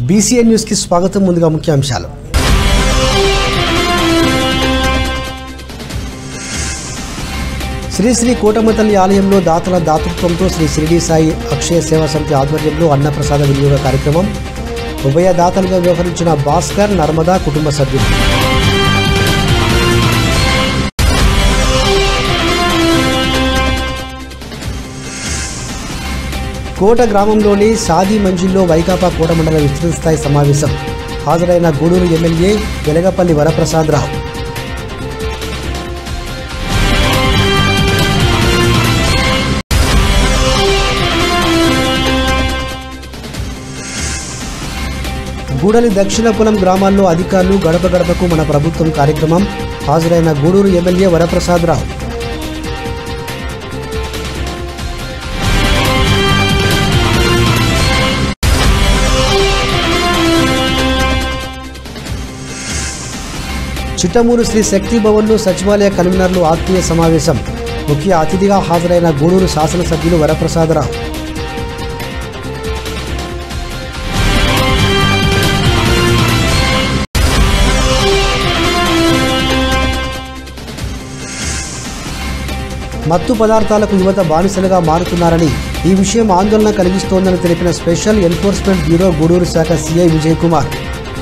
BCN న్యూస్కి స్వాగతం ముందుగా ముఖ్యాంశాలు శ్రీ శ్రీ కోటమ్మ తల్లి ఆలయంలో దాతల దాతృత్వంతో శ్రీ షిరిడి సాయి అక్షయ సేవా సమితి ఆధ్వర్యంలో అన్నప్రసాద వినియోగ కార్యక్రమం ఉభయ దాతలుగా వ్యవహరించిన భాస్కర్ నర్మదా కుటుంబ సభ్యులు కోట గ్రామంలోని సాది మంజిల్లో వైకాపా కోట మండల విస్తృత స్థాయి సమావేశం హాజరైన గూడూరు ఎమ్మెల్యే వెలగపల్లి వరప్రసాదరావు గూడలి దక్షిణపురం గ్రామాల్లో అధికారులు గడప గడపకు మన ప్రభుత్వం కార్యక్రమం హాజరైన గూడూరు ఎమ్మెల్యే వరప్రసాదరావు చిట్టమూరు శ్రీ శక్తి భవన్లో సచివాలయ కన్వీనర్లు ఆత్మీయ సమావేశం ముఖ్య అతిథిగా హాజరైన గూడూరు శాసనసభ్యులు వరప్రసాదరావు మత్తు పదార్థాలకు యువత బానిసలుగా మారుతున్నారని ఈ విషయం ఆందోళన కలిగిస్తోందని తెలిపిన స్పెషల్ ఎన్ఫోర్స్మెంట్ బ్యూరో గూడూరు శాఖ సిఐ విజయ్ కుమార్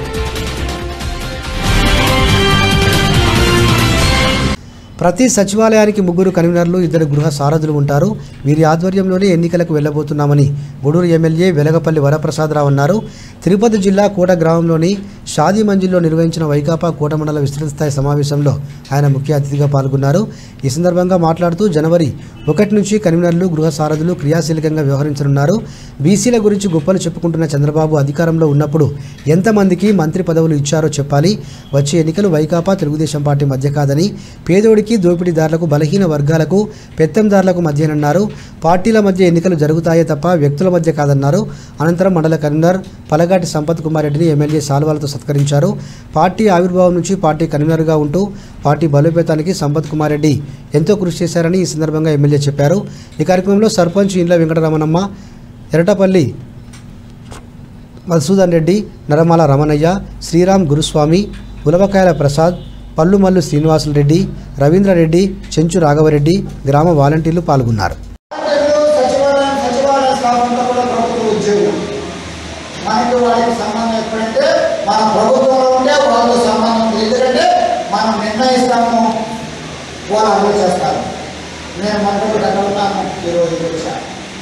ప్రతి సచివాలయానికి ముగ్గురు కన్వీనర్లు ఇద్దరు గృహ సారథులు ఉంటారు వీరి ఆధ్వర్యంలోనే ఎన్నికలకు వెళ్లబోతున్నామని గూడూరు ఎమ్మెల్యే వెలగపల్లి వరప్రసాదరావు అన్నారు తిరుపతి జిల్లా కోట గ్రామంలోని షాదీ మంజిల్లో నిర్వహించిన వైకాపా కోట మండల విస్తృత స్థాయి సమావేశంలో ఆయన ముఖ్య అతిథిగా పాల్గొన్నారు ఈ సందర్భంగా మాట్లాడుతూ జనవరి ఒకటి నుంచి కన్వీనర్లు గృహ సారథులు క్రియాశీలకంగా వ్యవహరించనున్నారు బీసీల గురించి గొప్పలు చెప్పుకుంటున్న చంద్రబాబు అధికారంలో ఉన్నప్పుడు ఎంతమందికి మంత్రి పదవులు ఇచ్చారో చెప్పాలి వచ్చే ఎన్నికలు వైకాపా తెలుగుదేశం పార్టీ మధ్య కాదని పేదోడికి దోపిడీదారులకు బలహీన వర్గాలకు పెత్తందారులకు మధ్యనన్నారు పార్టీల మధ్య ఎన్నికలు జరుగుతాయే తప్ప వ్యక్తుల మధ్య కాదన్నారు అనంతరం మండల కన్వీనర్ పలగాటి సంపత్ కుమార్ రెడ్డిని ఎమ్మెల్యే సాల్వాలతో సత్కరించారు పార్టీ ఆవిర్భావం నుంచి పార్టీ కన్వీనర్గా ఉంటూ పార్టీ బలోపేతానికి సంపత్ కుమార్ రెడ్డి ఎంతో కృషి చేశారని ఈ సందర్భంగా ఎమ్మెల్యే చెప్పారు ఈ కార్యక్రమంలో సర్పంచ్ ఇండ్ల వెంకటరమణమ్మ ఎరటపల్లి మధుసూదన్ రెడ్డి నరమాల రమణయ్య శ్రీరామ్ గురుస్వామి ఉలవకాయల ప్రసాద్ పల్లుమల్లు శ్రీనివాసులు రెడ్డి రవీంద్రరెడ్డి చెంచు రాఘవరెడ్డి గ్రామ వాలంటీర్లు పాల్గొన్నారు వాలంటీర్లు సచివాలయం సచివాలయ స్థాపనలో కూడా ప్రభుత్వ ఉద్యోగులు మనకి వాళ్ళకి సంబంధం ఎప్పుడంటే మన ప్రభుత్వంలో ఉంటే వాళ్ళతో సంబంధం ఉంది ఎందుకంటే మనం నిర్ణయిస్తాము వాళ్ళు అమలు చేస్తారు నేను మనకు ఎక్కడ ఉన్నాను ఈరోజు వచ్చాను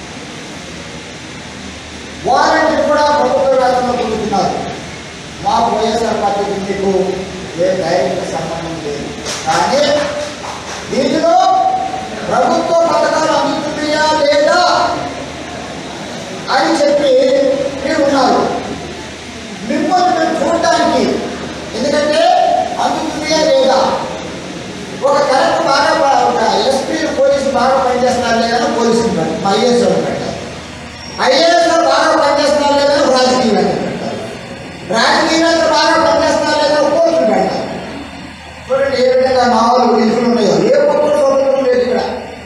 వాలంటీర్ కూడా ప్రభుత్వ వేతనంలో పొందుతున్నారు మాకు వైఎస్ఆర్ పార్టీకి మీకు ఏ డైరెక్ట్ సంబంధం లేదు కానీ దీనిలో ప్రభుత్వ పథకాలు అందుతున్నాయా లేదా అని చెప్పి మీరు ఉన్నారు మిమ్మల్ని మేము చూడటానికి ఎందుకంటే అందుతున్నాయా లేదా ఒక కలెక్టర్ బాగా ప- ఒక ఎస్పీ పోలీసు బాగా పనిచేస్తున్నారు లేదని పోలీసులు పెట్టారు మా ఐఏఎస్ వాళ్ళు పెట్టారు ఐఏఎస్ బాగా పనిచేస్తున్నారు లేదని రాజకీయవేత్తలు పెట్టారు రాజకీయవేత్తలు బాగా పనిచేస్తున్నారు లేదని కోర్టులు పెట్టారు చూడండి ఏ విధంగా మామూలు నిధులు ఉన్నాయో ఏ ఒక్కరు స్వతంత్రం లేదు ఇక్కడ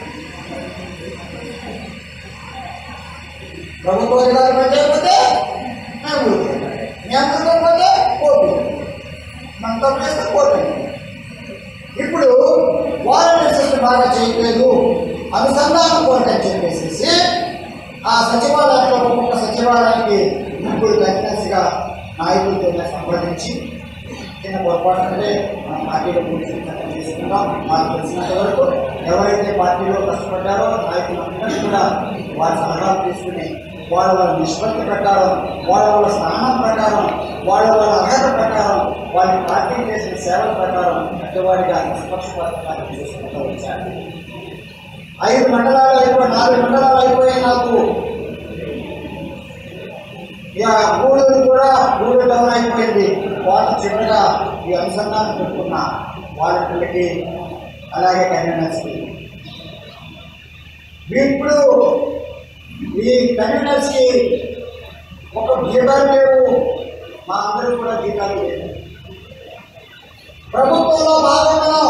ప్రభుత్వ అధికారులు పనిచేయకపోతే మేము ఊరుకుంటాం. మేము ఊరుకోకపోతే కోర్టు మనం తప్పు చేస్తే కోర్టు ఇప్పుడు వాలంటీర్ సిస్టమ్ బాగా చేయట్లేదు అనుసంధానం కోరటని చెప్పేసి ఆ సచివాలయంలో ఒక్కొక్క సచివాలయానికి ముగ్గురు కన్వీనర్స్గా నాయకులతో సంప్రదించి చిన్న పొరపాటు అంటే మన పార్టీలో కూర్చొని చట్టం తీసుకుందాం మాకు తెలిసినంత వరకు ఎవరైతే పార్టీలో కష్టపడ్డారో నాయకులందరూ కూడా వారి సలహాలు తీసుకుని వాళ్ళ వాళ్ళ నిష్పత్తి ప్రకారం వాళ్ళ వాళ్ళ స్థానం ప్రకారం వాళ్ళ వాళ్ళ అర్హత ప్రకారం వాళ్ళ పార్టీ చేసిన సేవల ప్రకారం పెద్దవాడిగా నిష్పక్షపాతంగా చేసుకుంటూ వచ్చారు ఐదు మండలాలు అయిపోయి నాలుగు మండలాలు అయిపోయి నాకు ఇక గూడూరు కూడా గూడూరు డౌన్ అయిపోయింది వాళ్ళు చిన్నగా ఈ అనుసంధానం పెట్టుకున్న వాళ్ళకి అలాగే కన్వీనర్స్కి ఇప్పుడు ఈ కన్వీనర్స్కి ఒక జీతాలు లేవు మా అందరూ కూడా జీతాలు లేవు ప్రభుత్వంలో భాగంగా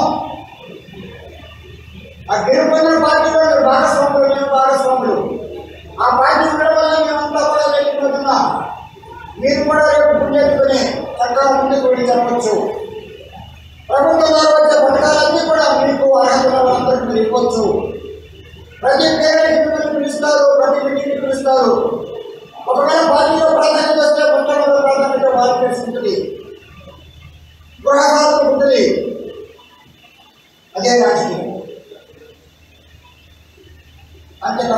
ఆ గెలుపొందిన పార్టీలో మీరు భాగస్వాములు మేము భాగస్వాములు ఆ పార్టీ ఉండడం వల్ల మేమంతా కూడా వెళ్ళిపోతున్నాం మీరు కూడా రేపు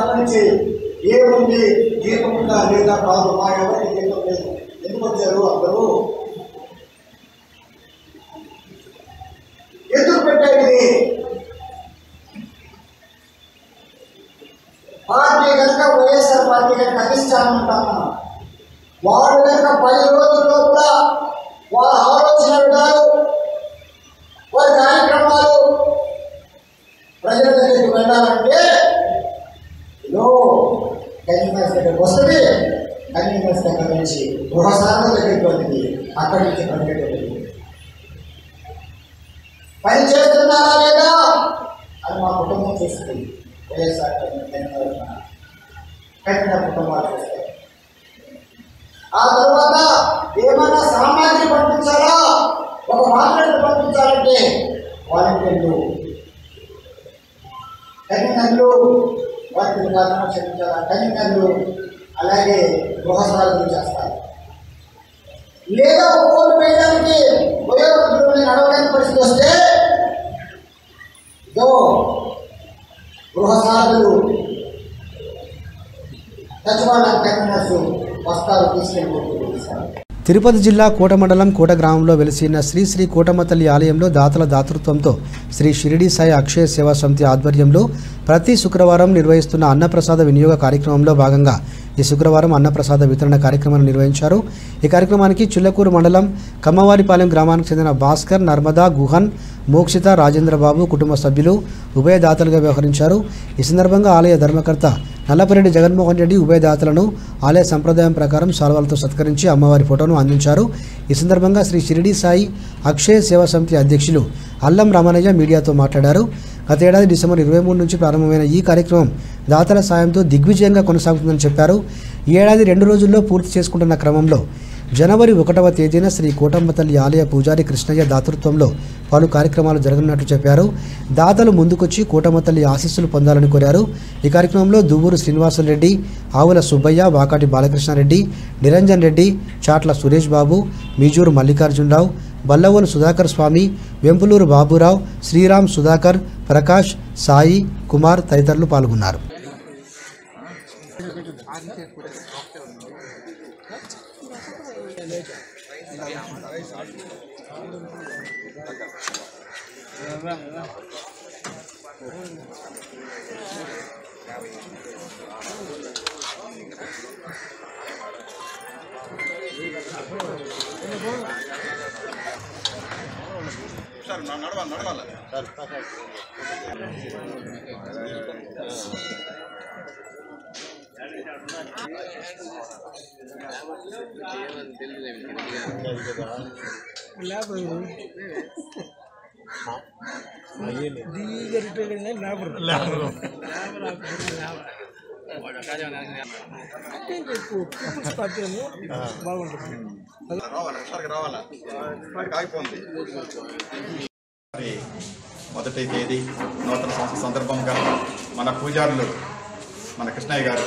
అక్కడి నుంచి ఏముంది దీపం ఉందా లేదా కాదు మా ఎవరికి దీపం లేదు ఎందుకు వచ్చారు అందరూ ఎందుకు పెట్టేది పార్టీ కనుక వైఎస్ఆర్ పార్టీ కనుక అధిష్టానం ఉంటాము వాడు కనుక పది రోజుల లోపల వాళ్ళ ఆలోచన విధాలు వారి కార్యక్రమాలు ప్రజల దగ్గరికి వెళ్ళాలంటే లో కన్వీనర్స్ దగ్గరికి వస్తుంది కన్వీనర్స్ దగ్గర నుంచి గృహసాధన దగ్గరికి వస్తుంది అక్కడి నుంచి పరిగెట్టుతుంది పని చేస్తున్నారా లేదా అది మా కుటుంబం చూస్తుంది వైఎస్ఆర్ కఠిన కుటుంబాలు చూస్తాయి ఆ తర్వాత ఏమైనా సామాగ్రి పంపించాలా ఒక మార్కెట్ పంపించాలంటే వాలంటీర్లు కన్వీనర్లు వాటిని కారణం క్షమించాలా కన్వీనర్లు అలాగే గృహసాధన చేస్తారు లేదా ఒక ఓటు వేయడానికి వయోవృద్ధులని నడవడానికి పరిస్థితి వస్తే దో గృహసాధులు సచివాలయం కన్వీనర్స్ వస్తారు తీసుకెళ్ళిపోతారు తిరుపతి జిల్లా కోట మండలం కోట గ్రామంలో వెలిసిన శ్రీ శ్రీ కోటమ్మ తల్లి ఆలయంలో దాతల దాతృత్వంతో శ్రీ షిరిడి సాయి అక్షయ సేవా సమితి ఆధ్వర్యంలో ప్రతి శుక్రవారం నిర్వహిస్తున్న అన్నప్రసాద వినియోగ కార్యక్రమంలో భాగంగా ఈ శుక్రవారం అన్నప్రసాద వితరణ కార్యక్రమాన్ని నిర్వహించారు ఈ కార్యక్రమానికి చుల్లకూరు మండలం కమ్మవారిపాలెం గ్రామానికి చెందిన భాస్కర్ నర్మదా గుహన్ మోక్షిత రాజేంద్రబాబు కుటుంబ సభ్యులు ఉభయదాతలుగా వ్యవహరించారు ఈ సందర్భంగా ఆలయ ధర్మకర్త నల్లపరెడ్డి జగన్మోహన్ రెడ్డి ఉభయదాతలను ఆలయ సంప్రదాయం ప్రకారం శాల్వాలతో సత్కరించి అమ్మవారి ఫోటోను అందించారు ఈ సందర్భంగా శ్రీ షిరిడి సాయి అక్షయ సేవా సమితి అధ్యక్షులు అల్లం రామనయ్య మీడియాతో మాట్లాడారు గత ఏడాది డిసెంబర్ ఇరవై మూడు నుంచి ప్రారంభమైన ఈ కార్యక్రమం దాతల సాయంతో దిగ్విజయంగా కొనసాగుతుందని చెప్పారు ఈ ఏడాది రెండు రోజుల్లో పూర్తి చేసుకుంటున్న క్రమంలో జనవరి ఒకటవ తేదీన శ్రీ కోటమ్మ తల్లి ఆలయ పూజారి కృష్ణయ్య దాతృత్వంలో పలు కార్యక్రమాలు జరగనున్నట్లు చెప్పారు దాతలు ముందుకొచ్చి కోటమ్మ తల్లి ఆశీస్సులు పొందాలని కోరారు ఈ కార్యక్రమంలో దువ్వూరు శ్రీనివాసరెడ్డి ఆవుల సుబ్బయ్య వాకాటి బాలకృష్ణారెడ్డి నిరంజన్ రెడ్డి చాట్ల సురేష్ బాబు మిజూరు మల్లికార్జునరావు బల్లవోలు సుధాకర్ స్వామి వెంపులూరు బాబురావు శ్రీరామ్ సుధాకర్ ప్రకాష్ సాయి కుమార్ తదితరులు పాల్గొన్నారు మరి మొదటి తేదీ నూతన సంవత్సర సందర్భంగా మన పూజారులు మన కృష్ణయ్య గారు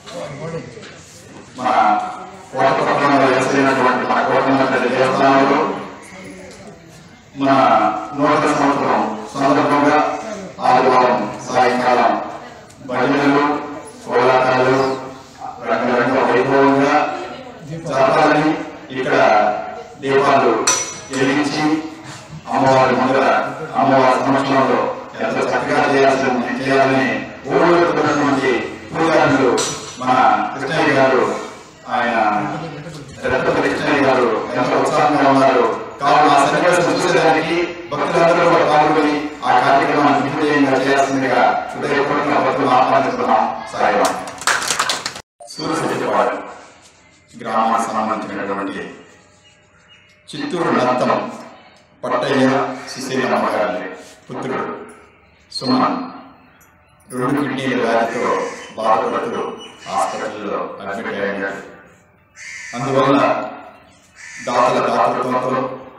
మన కోటపట్నంలో వేసైనటువంటి మన కోటపట్నం దేవస్థానంలో మన నూతన సంవత్సరం సందర్భంగా ఆదివారం సాయంకాలం భజనలు కోలాటాలు రంగరంగ వైభవంగా జరపాలని ఇక్కడ దీపాలు వెలిగించి అమ్మవారి ముందర అమ్మవారి సమక్షంలో ఎంతో చక్కగా చేయాల్సిన చేయాలని ఊళ్ళోటువంటి పూజారులు మన కృష్ణయ్య గారు ఆయన తిరుపతి కృష్ణయ్య గారు ఎంతో ఉత్సాహంగా ఉన్నారు కావున ఆ సన్నివేశం చూసేదానికి భక్తులందరూ కూడా పాల్గొని ఆ కార్యక్రమాన్ని దిగ్విజయంగా చేయాల్సిందిగా హృదయపూర్వకంగా భక్తులు ఆహ్వానిస్తున్నాం సాయిరాం సూర్యశెట్టివాడు గ్రామానికి సంబంధించినటువంటి చిత్తూరు నత్తం పట్టయ్య సుశీలమ్మ గారి పుత్రుడు సుమన్ రెండు కిడ్నీల వ్యాధితో బాధపడుతూ హాస్పిటల్లో అడ్మిట్ అయ్యాడు అందువల్ల దాతల దాతృత్వంతో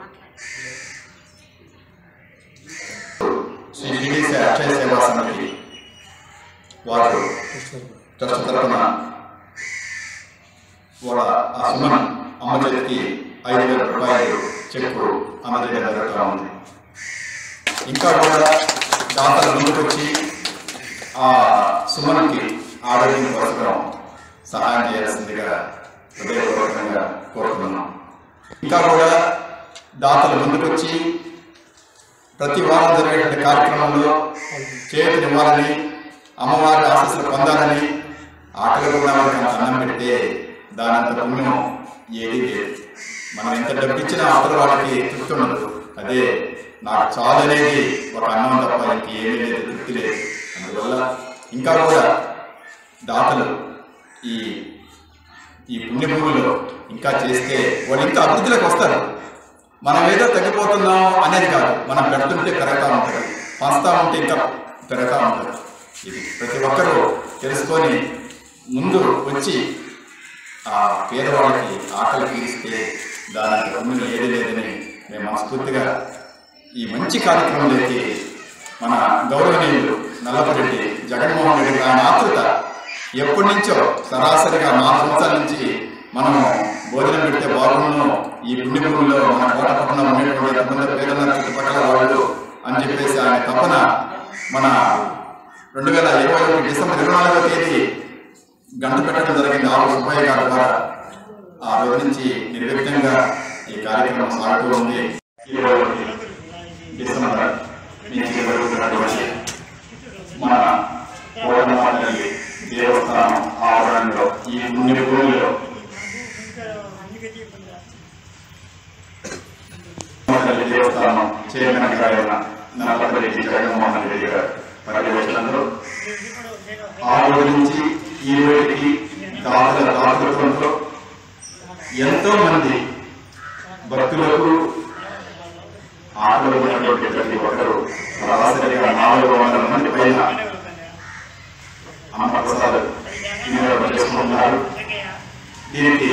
శ్రీ శ్రీడిసి అక్షయ సేవా సమితి వారు ట్రస్ట్ తరఫున వాళ్ళ ఆ సుమన్ అమ్మ చేతికి ఐదు వేల రూపాయలు చెక్కు అందజేయడం జరుగుతూ ఉంది ఇంకా కూడా దాతలు ముందుకొచ్చి ఆ సుమన్కి ఆరోగ్యం కోసం సహాయం చేయాల్సిందిగా హృదయపూర్వకంగా కోరుతున్నాం ఇంకా కూడా దాతలు ముందుకొచ్చి ప్రతి వారం జరిగే కార్యక్రమంలో చేతినివ్వాలని అమ్మవారి ఆశస్సులు పొందాలని ఆకలి కూడా వారికి అంత అన్నం పెడితే దానంత పుణ్యం ఏది లేదు మనం ఎంత డబ్బిచ్చినా అవతల వాళ్ళకి తృప్తి ఉండదు అదే నాకు చాలు అనేది ఒక అన్నం తప్ప ఇంకేమీ లేదు తృప్తి లేదు అందువల్ల ఇంకా కూడా దాతలు ఈ ఈ పుణ్యభూమిలో ఇంకా చేస్తే వాళ్ళు ఇంకా అభివృద్ధిలోకి వస్తారు మనం ఏదో తగ్గిపోతున్నాం అనేది కాదు మనం పెడుతుంటే పెరుగుతూ ఉంటుంది పంచుతా ఉంటే ఇంకా పెరుగుతూ ఉంటుంది ఇది ప్రతి ఒక్కరూ తెలుసుకొని ముందు వచ్చి ఆ పేదవాళ్ళకి ఆకలి తీరిస్తే దానికి పుణ్యం ఏది లేదని మేము మనస్ఫూర్తిగా ఈ మంచి కార్యక్రమంలోకి మన గౌరవనీయులు నల్లపరెడ్డి జగన్మోహన్ రెడ్డి ఆయన ఆతృత ఎప్పటి నుంచో సరాసరిగా నాలుగు సంవత్సరాల నుంచి మనం భోజనం పెడితే బాగుండు ఈ పుణ్యభూమిలో మన కోట పట్టణం ఉండేటువంటి ఎంతమంది పేదల చుట్టుపక్కల వాళ్ళు అని చెప్పేసి ఆయన తపన మన రెండు వేల ఇరవై ఒకటి డిసెంబర్ ఇరవై నాలుగో తేదీ గంట పెట్టడం జరిగింది ఆరు సుబ్బయ్య గారి ద్వారా ఆ రోజు నుంచి నిర్విఘ్నంగా ఈ కార్యక్రమం సాగుతూ ఉంది ఇరవై ఒకటి డిసెంబర్ నుంచి జరుగుతున్నటువంటి మన కోటమాతల్లి దేవస్థానం ఆవరణలో ఈ పుణ్య భూమిలో కోటమాతల్లి దేవస్థానం చైర్మన్ గారైన నల్లపల్లి జగన్మోహన్ రెడ్డి గారు పర్యవేక్షణలో ఆ రోజు నుంచి ఈ రోజుకి దాతల దాతృత్వంతో ఎంతో మంది భక్తులకు ఆటలో ఉన్నటువంటి ప్రతి ఒక్కరు సరాసరిగా నాలుగు వందల మంది పైన అమ్మ ప్రసాద్ వినియోగం చేసుకుంటున్నారు దీనికి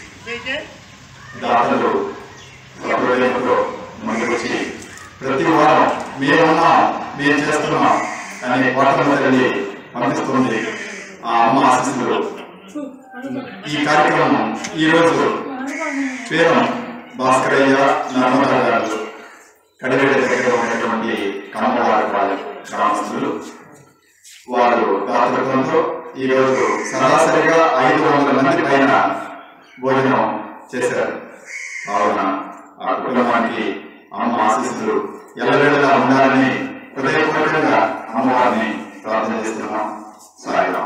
దాతలు ప్రభుత్వంలో ముందుకొచ్చి ప్రతి వారం మేమున్నాం మేము చేస్తున్నాం అనే కోటమ తల్లి పంపిస్తుంది ఆ అమ్మ ఆశీస్సులు ఈ కార్యక్రమం ఈ రోజు పేరు భాస్కరయ్య నర్మదా గారు కడివేట దగ్గర ఉన్నటువంటి కమ్మవారి వాళ్ళ గ్రామస్తులు వారు దాతృత్వంతో ఈ రోజు సరాసరిగా ఐదు వందల మంది పైన భోజనం చేశారు కావున ఆ కుటుంబానికి అమ్మ ఆశీస్సులు ఎల్లవేళలా ఉండాలని హృదయపూర్వకంగా అమ్మవారిని ప్రార్థన చేస్తున్నాం సాయిరాం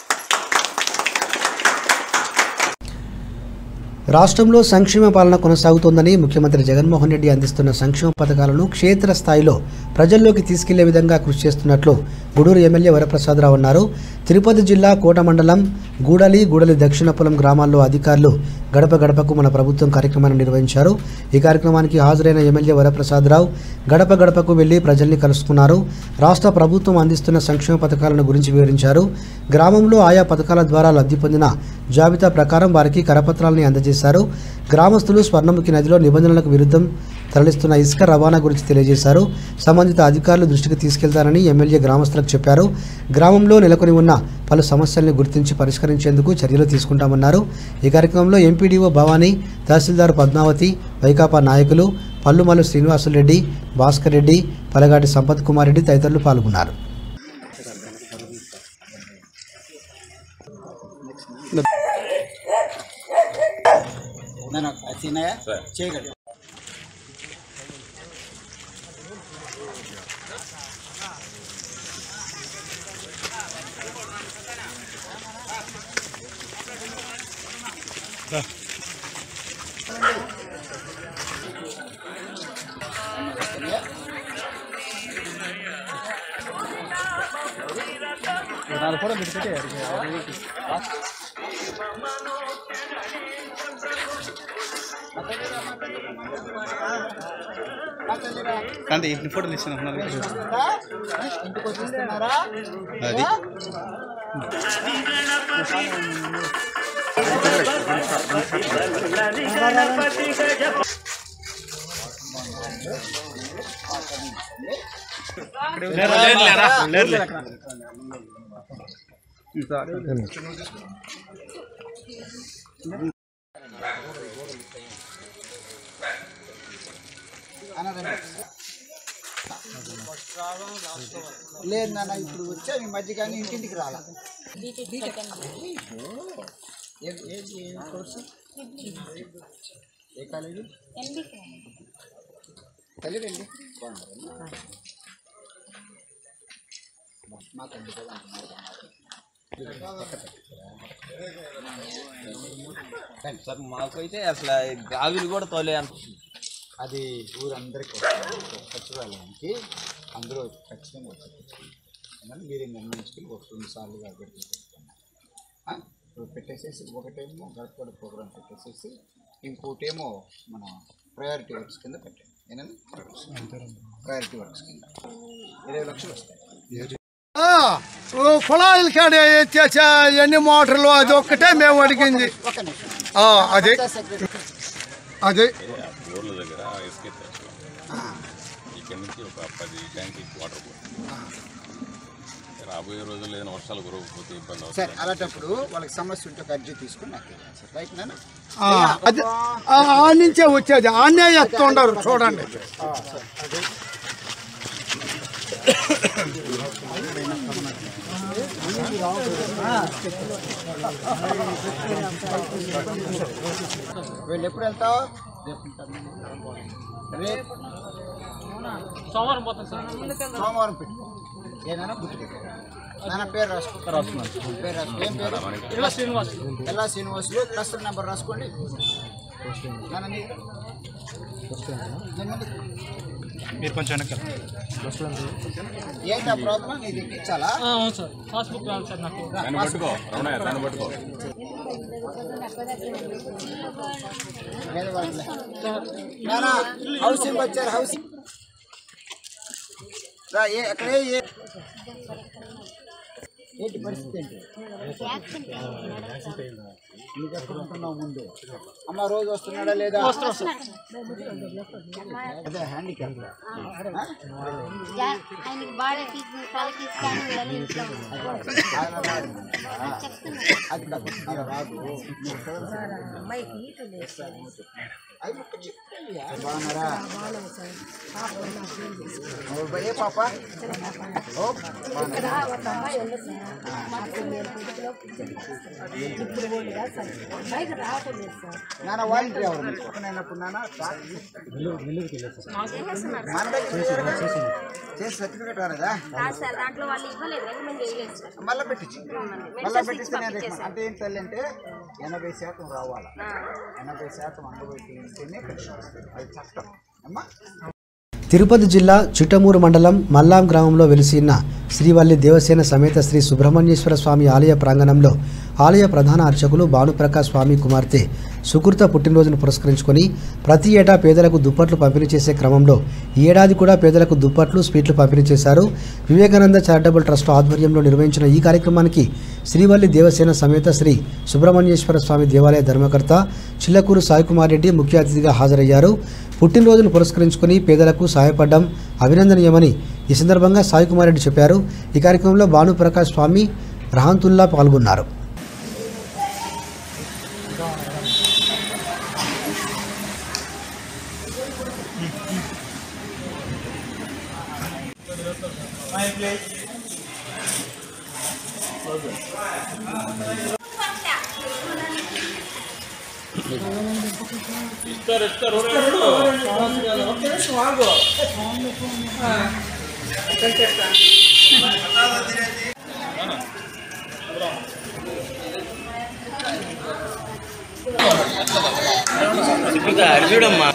రాష్ట్రంలో సంక్షేమ పాలన కొనసాగుతోందని ముఖ్యమంత్రి జగన్మోహన్ రెడ్డి అందిస్తున్న సంక్షేమ పథకాలను క్షేత్రస్థాయిలో ప్రజల్లోకి తీసుకెళ్లే విధంగా కృషి చేస్తున్నట్లు గూడూరు ఎమ్మెల్యే వరప్రసాదరావు అన్నారు తిరుపతి జిల్లా కోట మండలం గూడలి గూడలి దక్షిణపురం గ్రామాల్లో అధికారులు గడప గడపకు మన ప్రభుత్వం కార్యక్రమాన్ని నిర్వహించారు ఈ కార్యక్రమానికి హాజరైన ఎమ్మెల్యే వరప్రసాదరావు గడప గడపకు వెళ్లి ప్రజల్ని కలుసుకున్నారు రాష్ట్ర ప్రభుత్వం అందిస్తున్న సంక్షేమ పథకాలను గురించి వివరించారు గ్రామంలో ఆయా పథకాల ద్వారా లబ్ధి పొందిన జాబితా ప్రకారం వారికి కరపత్రాలని అందజేశారు గ్రామస్తులు స్వర్ణముఖి నదిలో నిబంధనలకు విరుద్ధం తరలిస్తున్న ఇసుక రవాణా గురించి తెలియజేశారు సంబంధిత అధికారులు దృష్టికి తీసుకెళ్తారని ఎమ్మెల్యే గ్రామస్తులకు చెప్పారు గ్రామంలో నెలకొని ఉన్న పలు సమస్యల్ని గుర్తించి పరిష్కరించేందుకు చర్యలు తీసుకుంటామన్నారు ఈ కార్యక్రమంలో ఎంపీడీఓ భవానీ తహసీల్దార్ పద్మావతి వైకాపా నాయకులు పల్లుమల్లు శ్రీనివాసులరెడ్డి భాస్కర్ రెడ్డి పలగాటి సంపత్ కుమార్ రెడ్డి తదితరులు పాల్గొన్నారు నేను చిన్నయ్య చేయగలి అంటే ఎన్ని ఫోటోలు ఇస్తున్నారు ఇంటికి వచ్చిస్తున్నారా అది లేదు నాన్న ఇప్పుడు వచ్చా ఈ మధ్య కానీ ఇంటింటికి రాలా ఏ ఏ ఏ కోర్సు ఏ కాలేజీ తల్లిదండి మాకు ఎందుకు సార్ మాకైతే అసలు గాజులు కూడా తోలే అంత అది ఊరందరికీ వస్తుంది. సచివాలయానికి అందులో ఖచ్చితంగా వచ్చి మీరు నిర్ణయించుకుని ఒక రెండు సార్లు కాబట్టి ఇప్పుడు పెట్టేసేసి ఒకటేమో గడపడ ప్రోగ్రామ్ పెట్టేసేసి ఇంకోటేమో మన ప్రయారిటీ వర్క్స్ కింద పెట్టండి ఏనండి ప్రయారిటీ వర్క్స్ కింద ఇరవై లక్షలు వస్తాయి కుళాయిల కాడ ఎత్తేసా ఎన్ని మోటార్లు అది ఒక్కటే మేము అడిగింది ఒక నిమిషం ఆ, అదే సెక్రటరీ అదే ఊర్ల దగ్గర ఇసుక ఎత్తేస్తాం ఇక్కడ నుంచి ఒక పది ట్యాంకులు వాటర్ పోతుంది రాబోయే రోజుల్లో ఏదైనా వర్షాలు కురవకపోతే ఇబ్బంది అవుతుంది సరే అలాంటప్పుడు వాళ్ళకి సమస్య ఉంటే ఒక అర్జీ తీసుకుని నాకు ఇవ్వండి సార్ రైట్ నాన్న ఆ, అదే ఆ ఆ నుంచే వచ్చేది ఆనే ఎత్తుండరు చూడండి వీళ్ళు ఎప్పుడు వెళ్తావు రేపు రేపు సోమవారం పోతాం సార్ సోమవారం పెట్టుకో ఏదైనా గుర్తుపెట్టుకో నాన్న పేరు రాసుకో రాసుకున్నాను పేరు రాసుకో ఏం పేరు ఎలా శ్రీనివాస్ ఎలా శ్రీనివాసులు క్లస్టర్ నెంబర్ రాసుకోండి నాన్న నీ- నిన్నది. మీరు కొంచెం వెనక ఏంటి ఆ ప్రాబ్లం నీది ఎక్కించాలా దాన్ని పట్టుకో రమణయ్య దాన్ని పట్టుకో లేదు వాళ్ళకి. నాన్న హౌసింగ్ వచ్చారు హౌసింగ్ రా ఏ అక్కడే ఏ ఏంటి పరిస్థితి ఏంటి నువ్వు ఎక్కడ ఉంటున్నావు ముందు అమ్మ రోజు వస్తున్నాడా లేదా అదే హ్యాండిక్యాప్ ఆయనకి బాగా తీసి తలకి స్కాన్ ఇవ్వాలి ఇంట్లో అది కాదు అలా రాదు అది ఒక్క చెప్పయ్యా. బాగున్నారా ఓ, ఏ పాప ఓ, బాగున్నారా? నాన్న వాలంటీర్ ఎవరు మీకు? నేనప్పుడు నాన్న మన దగ్గర చేసి సర్టిఫికేట్ రాలేదా కాదు సార్ దాంట్లో వాళ్ళు ఇవ్వలేదు రికమెండ్ చేయలేదు సార్ మళ్ళీ పెట్టించి మళ్ళీ పెట్టిస్తే నేను రేపు- అంటే ఏం తల్లి అంటే ఎనభై శాతం రావాలి ఎనభై శాతం అందుబాటులో ఉంటేనే పెన్షన్ వస్తుంది అది చట్టం అమ్మా తిరుపతి జిల్లా చిట్టమూరు మండలం మల్లాం గ్రామంలో వెలిసిన శ్రీవల్లి దేవసేన సమేత శ్రీ సుబ్రహ్మణ్యేశ్వర స్వామి ఆలయ ప్రాంగణంలో ఆలయ ప్రధాన అర్చకులు భానుప్రకాష్ స్వామి కుమార్తె సుకృత పుట్టినరోజును పురస్కరించుకొని ప్రతి ఏటా పేదలకు దుప్పట్లు పంపిణీ చేసే క్రమంలో ఈ ఏడాది కూడా పేదలకు దుప్పట్లు స్వీట్లు పంపిణీ చేశారు వివేకానంద చారిటబుల్ ట్రస్ట్ ఆధ్వర్యంలో నిర్వహించిన ఈ కార్యక్రమానికి శ్రీవల్లి దేవసేన సమేత శ్రీ సుబ్రహ్మణ్యేశ్వర స్వామి దేవాలయ ధర్మకర్త చిల్లకూరు సాయికుమార్ రెడ్డి ముఖ్య అతిథిగా హాజరయ్యారు పుట్టినరోజును పురస్కరించుకొని పేదలకు సహాయపడడం అభినందనీయమని ఈ సందర్భంగా సాయికుమార్ రెడ్డి చెప్పారు ఈ కార్యక్రమంలో భానుప్రకాష్ స్వామి రహంతుల్లా పాల్గొన్నారు చూడమ్మా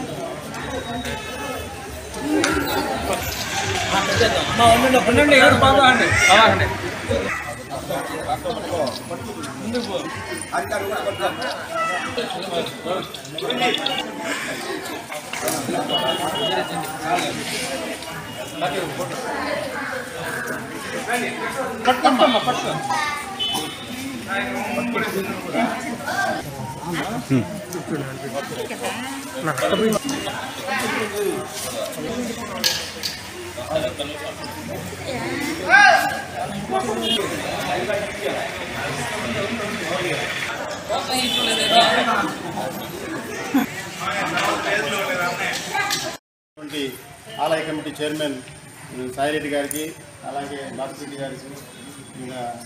టువంటి ఆలయ కమిటీ చైర్మన్ ఉమ్, సాయిరెడ్డి గారికి అలాగే బాపిరెడ్డి గారికి ఇంకా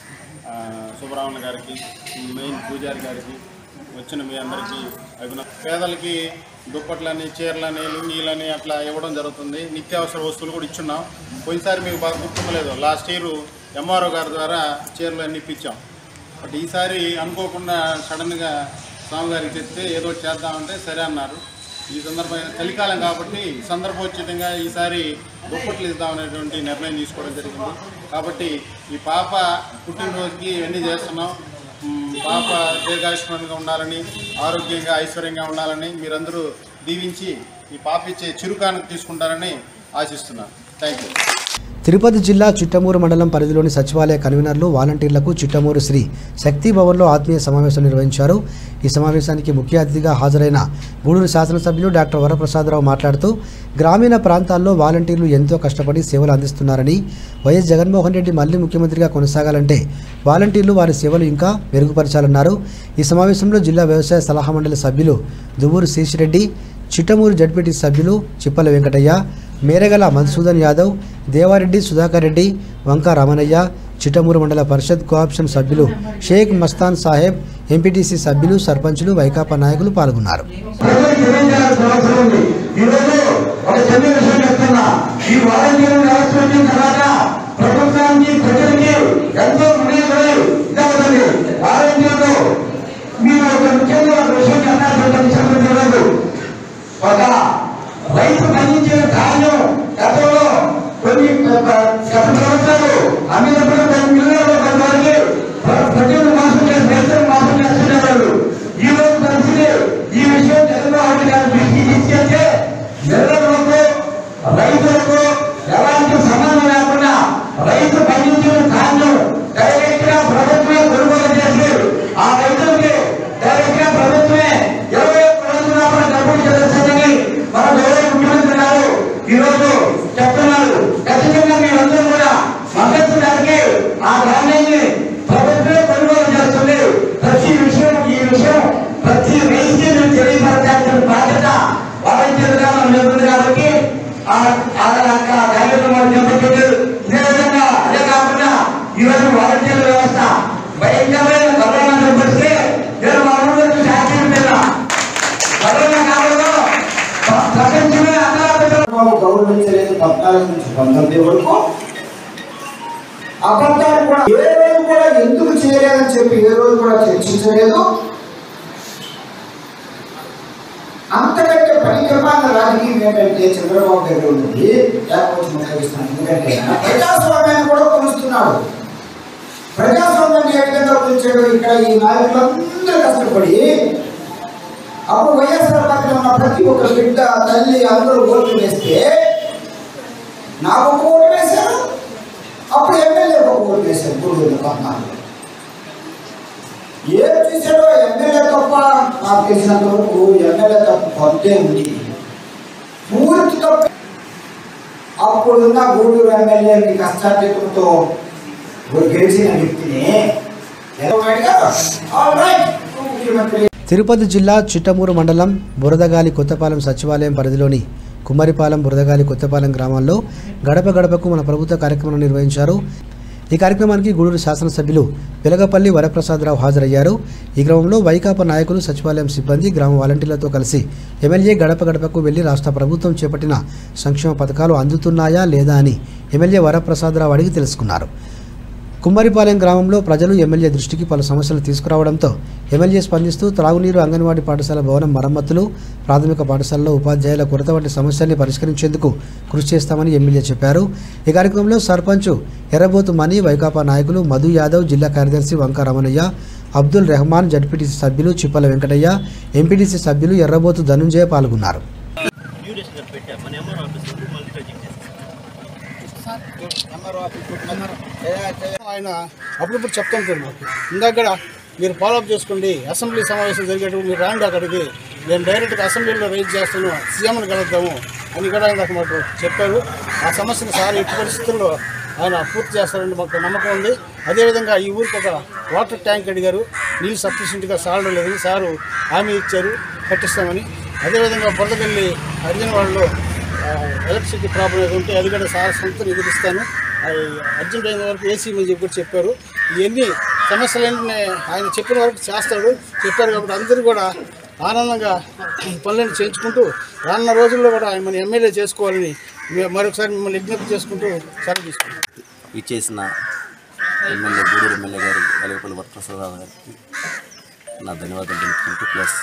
ఆ, సుబ్రహ్మణ్య గారికి మెయిన్ పూజారి గారికి వచ్చిన మీ అందరికీ అభిన పేదలకి దుప్పట్లని చీరలని లుంగీలని అట్లా ఇవ్వడం జరుగుతుంది నిత్యావసర వస్తువులు కూడా ఇచ్చున్నాం పోయినసారి మీకు బాగా గుర్తుండలేదు లాస్ట్ ఇయర్ ఎంఆర్ఓ గారి ద్వారా చీరలు అన్ని ఇప్పించాం బట్ ఈసారి అనుకోకుండా సడన్గా స్వామిగారికి చెప్తే ఏదో ఒకటి చేద్దామంటే సరే అన్నారు ఈ సందర్భంగా చలికాలం కాబట్టి సందర్భోచితంగా ఈసారి దుప్పట్లు ఇద్దామనేటువంటి నిర్ణయం తీసుకోవడం జరిగింది కాబట్టి ఈ పాప పుట్టినరోజుకి ఇవన్నీ చేస్తున్నాం మ్, పాప దీర్ఘాయుష్మానంగా ఉండాలని ఆరోగ్యంగా ఐశ్వర్యంగా ఉండాలని మీరందరూ దీవించి ఈ పాప ఇచ్చే చురుకానికి తీసుకుంటారని ఆశిస్తున్నాను థ్యాంక్ యూ తిరుపతి జిల్లా చిట్టమూరు మండలం పరిధిలోని సచివాలయ కన్వీనర్లు వాలంటీర్లకు చిట్టమూరు శ్రీ శక్తి భవన్లో ఆత్మీయ సమావేశం నిర్వహించారు ఈ సమావేశానికి ముఖ్య అతిథిగా హాజరైన గూడూరు శాసనసభ్యులు డాక్టర్ వరప్రసాదరావు మాట్లాడుతూ గ్రామీణ ప్రాంతాల్లో వాలంటీర్లు ఎంతో కష్టపడి సేవలు అందిస్తున్నారని వైఎస్ జగన్మోహన్ రెడ్డి మళ్లీ ముఖ్యమంత్రిగా కొనసాగాలంటే వాలంటీర్లు వారి సేవలు ఇంకా మెరుగుపరచాలన్నారు ఈ సమావేశంలో జిల్లా వ్యవసాయ సలహా మండలి సభ్యులు దువ్వూరు శేషిరెడ్డి చిట్టమూరు జడ్పీటీ సభ్యులు చిప్పల వెంకటయ్య మేరగల మధుసూదన్ యాదవ్ దేవారెడ్డి సుధాకర్ రెడ్డి వంక రమణయ్య చిట్టమూరు మండల పరిషత్ కోఆప్షన్ సభ్యులు షేక్ మస్తాన్ సాహెబ్ ఎంపీటీసీ సభ్యులు సర్పంచులు వైకాపా నాయకులు పాల్గొన్నారు ప్రజలకు తెలియజేయాల్సిన అవసరం ఉంది ఈ రోజు ఒక చిన్న విషయం చెప్తున్నా ఈ వాలంటీర్ వ్యవస్థ వచ్చిన తర్వాత ప్రభుత్వానికి ప్రజలకి ఎంతో ప్రయోజనం ఇదవుతుంది వాలంటీర్లు మీరు ఒక ముఖ్యంగా ఒక విషయం చెప్పాల్సి చెప్పండి ఈరోజు ఒక రైతు పండించిన ధాన్యం గతంలో కొన్ని గత ప్రభుత్వాలు అమ్మినప్పుడు కొన్ని మిల్లులలో కొంతవరకు ప్ర- ప్రజలు మోసం చేసి రైతులు మోసం చేస్తున్నారు ఈ రోజు పరిస్థితి ఈ విషయం జగన్మోహన్ రెడ్డి గారి దృష్టికి తీసుకెళ్తే మిల్లర్లకు రైతులకు ఎలాంటి సంబంధం లేకుండా రైతు పండించిన ధాన్యం డైరెక్ట్ గా ప్రభుత్వమే కొనుగోలు చేసి ఆ రైతులకి డైరెక్ట్ గా ప్రభుత్వమే ఇరవై ఒక్క రోజుల లోపల డబ్బులు చెల్లిస్తుందని మన గౌరవ ముఖ్యమంత్రి గారు ఈ రోజు చెప్తున్నారు ఖచ్చితంగా మీరందరూ కూడా మద్దతు దానికి ఆ ధాన్యాన్ని ప్రభుత్వమే కొనుగోలు చేస్తుంది ప్రతి విషయం ఈ విషయం ప్రతి రైతుకి మీరు తెలియపరచాల్సిన బాధ్యత వాలంటీర్గా మనం ఉంటుంది కాబట్టి ఆ ఆ యొక్క కార్యక్రమాలు చేపట్టారు ఇదే విధంగా అదే కాకుండా ఈ రోజు వాలంటీర్ వ్యవస్థ భయంకరమైన కరోనా పరిస్థితి నేను మా ఊళ్ళో నుంచి యాక్సిడెంట్ తిన్నా కరోనా కాలంలో ప్ర- ప్రపంచమే అనాథ గౌరవించలేదు పద్నాలుగు నుంచి పంతొమ్మిది వరకు అబద్ధాలు కూడా ఏ రోజు కూడా ఎందుకు చేయలేదని చెప్పి ఏ రోజు కూడా చర్చించలేదు అంతకంటే పరిక్రమాల రాజకీయం ఏంటంటే చంద్రబాబు దగ్గర ఉంది లేకపోతే ఉపయోగిస్తున్నాను ఎందుకంటే ఆయన ప్రజాస్వామ్యాన్ని కూడా కొలుస్తున్నాడు ప్రజాస్వామ్యాన్ని ఏ విధంగా కొలిచాడు ఇక్కడ ఈ నాయకులందరూ కష్టపడి అప్పుడు వైఎస్ఆర్ పార్టీలో ఉన్న ప్రతి ఒక్క బిడ్డ తల్లి అందరూ ఓట్లు వేస్తే నాకు ఒక ఓటు వేశారు అప్పుడు ఎమ్మెల్యే ఒక ఓటు వేశారు గూడూరు పద్నాలుగు ఏం చూశాడో ఎమ్మెల్యే తప్ప నాకు తెలిసినంత వరకు ఎమ్మెల్యే తప్ప కొంతే ఉంది పూర్తి తప్ప అప్పుడున్న గూడూరు ఎమ్మెల్యేని కష్టార్జితంతో గెలిచిన వ్యక్తిని ఎలా ఆల్ రైట్ ముఖ్యమంత్రి తిరుపతి జిల్లా చిట్టమూరు మండలం బురదగాలి కొత్తపాలెం సచివాలయం పరిధిలోని కుమ్మరిపాలెం బురదగాలి కొత్తపాలెం గ్రామాల్లో గడప గడపకు మన ప్రభుత్వ కార్యక్రమం నిర్వహించారు ఈ కార్యక్రమానికి గూడూరు శాసనసభ్యులు వెలగపల్లి వరప్రసాదరావు హాజరయ్యారు ఈ క్రమంలో వైకాపా నాయకులు సచివాలయం సిబ్బంది గ్రామ వాలంటీర్లతో కలిసి ఎమ్మెల్యే గడప గడపకు వెళ్లి రాష్ట్ర ప్రభుత్వం చేపట్టిన సంక్షేమ పథకాలు అందుతున్నాయా లేదా అని ఎమ్మెల్యే వరప్రసాదరావు అడిగి తెలుసుకున్నారు కుమ్మరిపాలెం గ్రామంలో ప్రజలు ఎమ్మెల్యే దృష్టికి పలు సమస్యలు తీసుకురావడంతో ఎమ్మెల్యే స్పందిస్తూ త్రాగునీరు అంగన్వాడీ పాఠశాల భవనం మరమ్మతులు ప్రాథమిక పాఠశాలలో ఉపాధ్యాయుల కొరత వంటి సమస్యల్ని పరిష్కరించేందుకు కృషి చేస్తామని ఎమ్మెల్యే చెప్పారు ఈ కార్యక్రమంలో సర్పంచ్ ఎర్రబోతు మణి వైకాపా నాయకులు మధు యాదవ్ జిల్లా కార్యదర్శి వంక రమణయ్య అబ్దుల్ రెహమాన్ జడ్పీటీసీ సభ్యులు చిప్పల వెంకటయ్య ఎంపీటీసీ సభ్యులు ఎర్రబోతు ధనుంజయ పాల్గొన్నారు ఆయన అప్పుడప్పుడు చెప్తుంటాడు మాకు ఇందాక కూడా మీరు ఫాలోఅప్ చేసుకోండి అసెంబ్లీ సమావేశం జరిగేటప్పుడు మీరు రాండి అక్కడికి నేను డైరెక్ట్గా అసెంబ్లీలో రైజ్ చేస్తాను సీఎంని కలుద్దాము అని కూడా ఇందాక మాకు చెప్పారు ఆ సమస్యను సార్ ఎట్టి పరిస్థితుల్లో ఆయన పూర్తి చేస్తారని మాకు నమ్మకం ఉంది అదేవిధంగా ఈ ఊరికి ఒక వాటర్ ట్యాంక్ అడిగారు నీళ్ళు సఫిషియెంట్గా సాలడం లేదు సారు హామీ ఇచ్చారు కట్టిస్తామని అదేవిధంగా బురదగల్లి అర్జున వాళ్ళు ఎలక్ట్రిసిటీ ప్రాబ్లం ఏదో ఉంటే అది కూడా సార్ సొంత నిధులిస్తాను అవి అర్జెంట్ అయిన వరకు ఏసీ అని చెప్పి కూడా చెప్పారు ఇవన్నీ సమస్యలు ఏంటనే ఆయన చెప్పిన వరకు చేస్తాడు చెప్పారు కాబట్టి అందరూ కూడా ఆనందంగా ఈ పనులను చేయించుకుంటూ రానున్న రోజుల్లో కూడా ఆయన మన ఎమ్మెల్యే చేసుకోవాలని మే- మరొకసారి మిమ్మల్ని విజ్ఞప్తి చేసుకుంటూ సెలవు తీసుకుంటాం ఇచ్చేసిన ఎమ్మెల్యే గూడూరు ఎమ్మెల్యే గారు వెలగపల్లి వరప్రసాదరావు గారికి నా ధన్యవాదాలు తెలుపుకుంటూ ప్లస్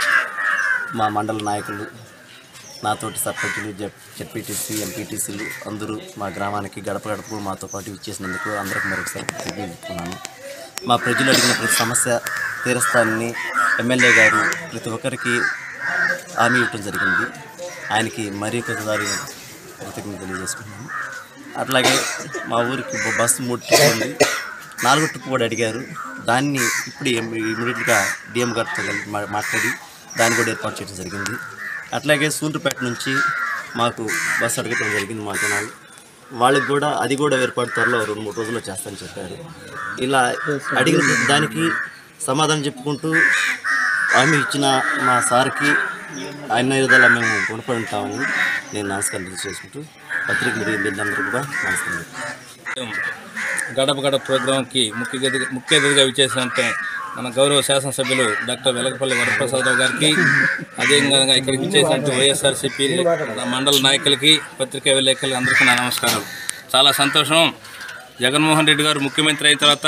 మా మండల నాయకులు నాతోటి సర్పంచులు జెడ్ జెడ్పీటీసీ ఎంపీటీసీలు అందరూ మా గ్రామానికి గడప గడపకు మాతో పాటు ఇచ్చేసినందుకు అందరికి మరొకసారి తెలుపుకున్నాను మా ప్రజలు అడిగిన ప్రతి సమస్య తీరుస్తానని ఎమ్మెల్యే గారు ప్రతి ఒక్కరికి హామీ ఇవ్వడం జరిగింది ఆయనకి మరీ ఒకసారి కృతజ్ఞతలు తెలియజేసుకున్నాను అట్లాగే మా ఊరికి బ- బస్సు మూడు ట్రిప్ ఉంది నాలుగు ట్రిప్ కూడా అడిగారు దాన్ని ఇప్పుడు ఇమీడియట్గా డిఎం గారితో కలిపి మా- మాట్లాడి దాన్ని కూడా ఏర్పాటు చేయడం జరిగింది అట్లాగే సూళ్ళూరుపేట నుంచి మాకు బస్సు అడగటం జరిగింది మా జనాలు వాళ్ళకి కూడా అది కూడా ఏర్పాటు త్వరలో రెండు మూడు రోజుల్లో చేస్తానని చెప్పారు ఇలా అడిగిన ప్రతి దానికి సమాధానం చెప్పుకుంటూ హామీ ఇచ్చిన మా సార్కి అన్ని విధాలా మేము రుణపడి ఉంటామని నేను నమస్కారం చేసుకుంటూ పత్రిక మీరు అందరూ కూడా నమస్కారం గడప గడప ప్రోగ్రాంకి ముఖ్య అతిథి ముఖ్య అతిథిగా విచ్చేసినట్టే మన గౌరవ శాసనసభ్యులు డాక్టర్ వెలగపల్లి వరప్రసాదరావు గారికి అదేవిధంగా ఇక్కడికి విచ్చేసినట్టు వైఎస్ఆర్సీపీ మండల నాయకులకి పత్రికా విలేకరులకి అందరికీ నా నమస్కారం చాలా సంతోషం జగన్మోహన్ రెడ్డి గారు ముఖ్యమంత్రి అయిన తర్వాత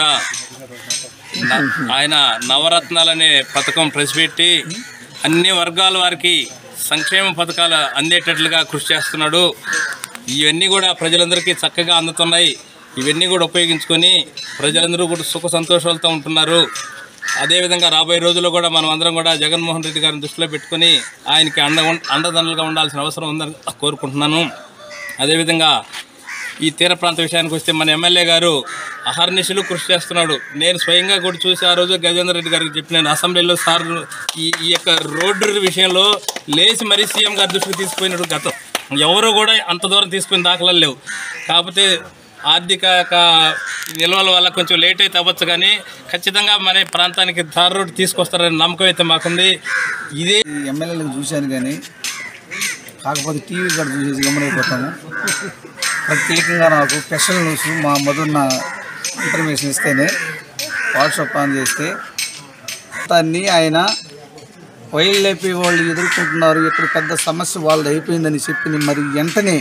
న- ఆయన నవరత్నాలనే పథకం ప్రవేశపెట్టి అన్ని వర్గాల వారికి సంక్షేమ పథకాలు అందేటట్లుగా కృషి చేస్తున్నాడు ఇవన్నీ కూడా ప్రజలందరికీ చక్కగా అందుతున్నాయి ఇవన్నీ కూడా ఉపయోగించుకొని ప్రజలందరూ కూడా సుఖ సంతోషాలతో ఉంటున్నారు అదేవిధంగా రాబోయే రోజుల్లో కూడా మనం అందరం కూడా జగన్మోహన్ రెడ్డి గారిని దృష్టిలో పెట్టుకొని ఆయనకి అండ అండదండలుగా ఉండాల్సిన అవసరం ఉందని కోరుకుంటున్నాను అదేవిధంగా ఈ తీర ప్రాంత విషయానికి వస్తే మన ఎమ్మెల్యే గారు అహర్నిశలు కృషి చేస్తున్నాడు నేను స్వయంగా కూడా చూసి ఆ రోజు గజేంద్ర రెడ్డి గారికి చెప్పినాను అసెంబ్లీలో సార్ ఈ ఈ యొక్క రోడ్డు విషయంలో లేచి మరీ సీఎం గారి దృష్టికి తీసుకుపోయినట్టు గతం ఎవరు కూడా అంత దూరం తీసుకుని దాఖలాలు లేవు కాకపోతే ఆర్థిక క- నిల్వల వల్ల కొంచెం లేట్ అయితే అవ్వచ్చు కానీ ఖచ్చితంగా మన ప్రాంతానికి తార్ రోడ్డు తీసుకొస్తారనే నమ్మకం అయితే మాకుంది ఇదే ఎమ్మెల్యేలకు చూశాను కానీ కాకపోతే టీవీ కూడా చూసేసి గమనైపోతాము ప్రత్యేకంగా నాకు స్పెషల్ న్యూస్ మా మొదన్న ఇన్ఫర్మేషన్ ఇస్తేనే వాట్సాప్ ఆన్ చేస్తే దాన్ని ఆయన వైల్డ్ లైఫ్ వాళ్ళు ఎదుర్కొంటున్నారు ఇక్కడ పెద్ద సమస్య వాళ్ళది అయిపోయిందని చెప్పి మరి వెంటనే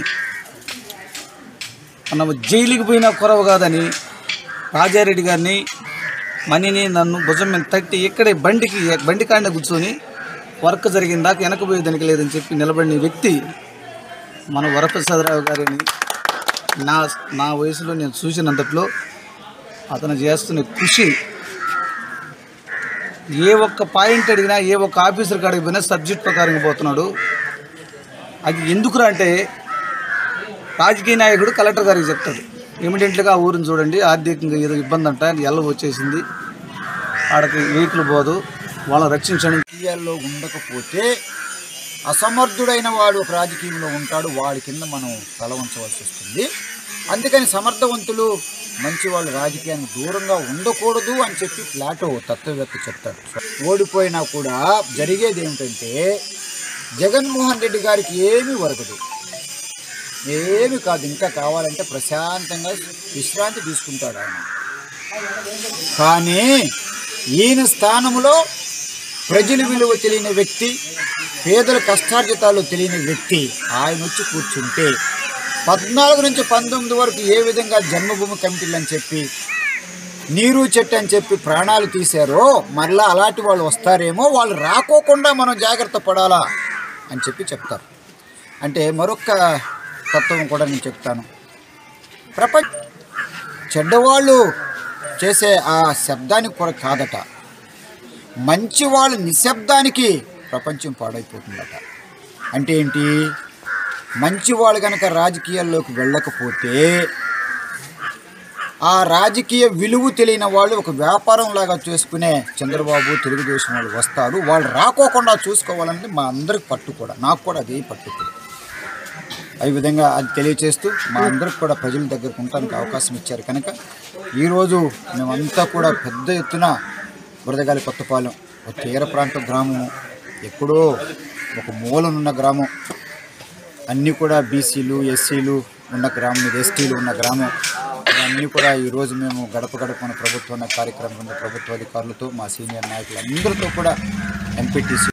మనం జైలుకి పోయినా కొరవ కాదని రాజారెడ్డి గారిని మనీని నన్ను భుజం మీద తట్టి ఇక్కడే బండికి బండి కాండ కూర్చొని వర్క్ జరిగిన దాకా వెనకపోయేదానికి లేదని చెప్పి నిలబడిన వ్యక్తి మన వరప్రసాదరావు గారిని నా నా వయసులో నేను చూసినంతట్లో అతను చేస్తున్న కృషి ఏ ఒక్క పాయింట్ అడిగినా ఏ ఒక్క ఆఫీసర్ కాడికి పోయినా సబ్జెక్ట్ ప్రకారంగా పోతున్నాడు అది ఎందుకురా అంటే రాజకీయ నాయకుడు కలెక్టర్ గారికి చెప్తాడు ఇమీడియట్గా ఆ ఊరిని చూడండి ఆర్థికంగా ఏదో ఇబ్బంది అంట ఎల్ల వచ్చేసింది ఆడకి వెహికల్ పోదు వాళ్ళని రక్షించండి రాజకీయాల్లో ఉండకపోతే అసమర్థుడైన వాడు ఒక రాజకీయంలో ఉంటాడు వాడి కింద మనం తల ఉంచవలసి వస్తుంది అందుకని సమర్థవంతులు మంచి వాళ్ళు రాజకీయానికి దూరంగా ఉండకూడదు అని చెప్పి ప్లాటో తత్వవేత్త చెప్తాడు ఓడిపోయినా కూడా జరిగేది ఏమిటంటే జగన్మోహన్ రెడ్డి గారికి ఏమీ వరకదు ఏమి కాదు ఇంకా కావాలంటే ప్రశాంతంగా విశ్రాంతి తీసుకుంటాడు ఆయన కానీ ఈయన స్థానంలో ప్రజల విలువ తెలియని వ్యక్తి పేదల కష్టార్జితాలు తెలియని వ్యక్తి ఆయన వచ్చి కూర్చుంటే పద్నాలుగు నుంచి పంతొమ్మిది వరకు ఏ విధంగా జన్మభూమి కమిటీలు అని చెప్పి నీరు చెట్టు అని చెప్పి ప్రాణాలు తీశారో మరలా అలాంటి వాళ్ళు వస్తారేమో వాళ్ళు రాకోకుండా మనం జాగ్రత్త పడాలా అని చెప్పి చెప్తారు అంటే మరొక తత్వం కూడా నేను చెప్తాను ప్రపంచ చెడ్డవాళ్ళు చేసే ఆ శబ్దానికి కూడా కాదట మంచి వాళ్ళ నిశ్శబ్దానికి ప్రపంచం పాడైపోతుందట అంటే ఏంటి మంచి వాళ్ళు కనుక రాజకీయాల్లోకి వెళ్ళకపోతే ఆ రాజకీయ విలువ తెలియని వాళ్ళు ఒక వ్యాపారం లాగా చేసుకునే చంద్రబాబు తెలుగుదేశం వాళ్ళు వస్తారు వాళ్ళు రాకోకుండా చూసుకోవాలంటే మా అందరికి పట్టు కూడా నాకు కూడా అదే పట్టు కూడా ఈ విధంగా అది తెలియచేస్తూ మా అందరికి కూడా ప్రజల దగ్గరకు ఉండడానికి అవకాశం ఇచ్చారు కనుక ఈరోజు మేమంతా కూడా పెద్ద ఎత్తున బురదగాలి కొత్తపాలెం ఒక తీర ప్రాంత గ్రామం ఎక్కడో ఒక మూలనున్న గ్రామం అన్నీ కూడా బీసీలు ఎస్సీలు ఉన్న గ్రామం ఇది ఎస్టీలు ఉన్న గ్రామం ఇవన్నీ కూడా ఈరోజు మేము గడప గడప మన ప్రభుత్వం అనే కార్యక్రమం కింద ప్రభుత్వ అధికారులతో మా సీనియర్ నాయకులు అందరితో కూడా ఎంపీటీసీ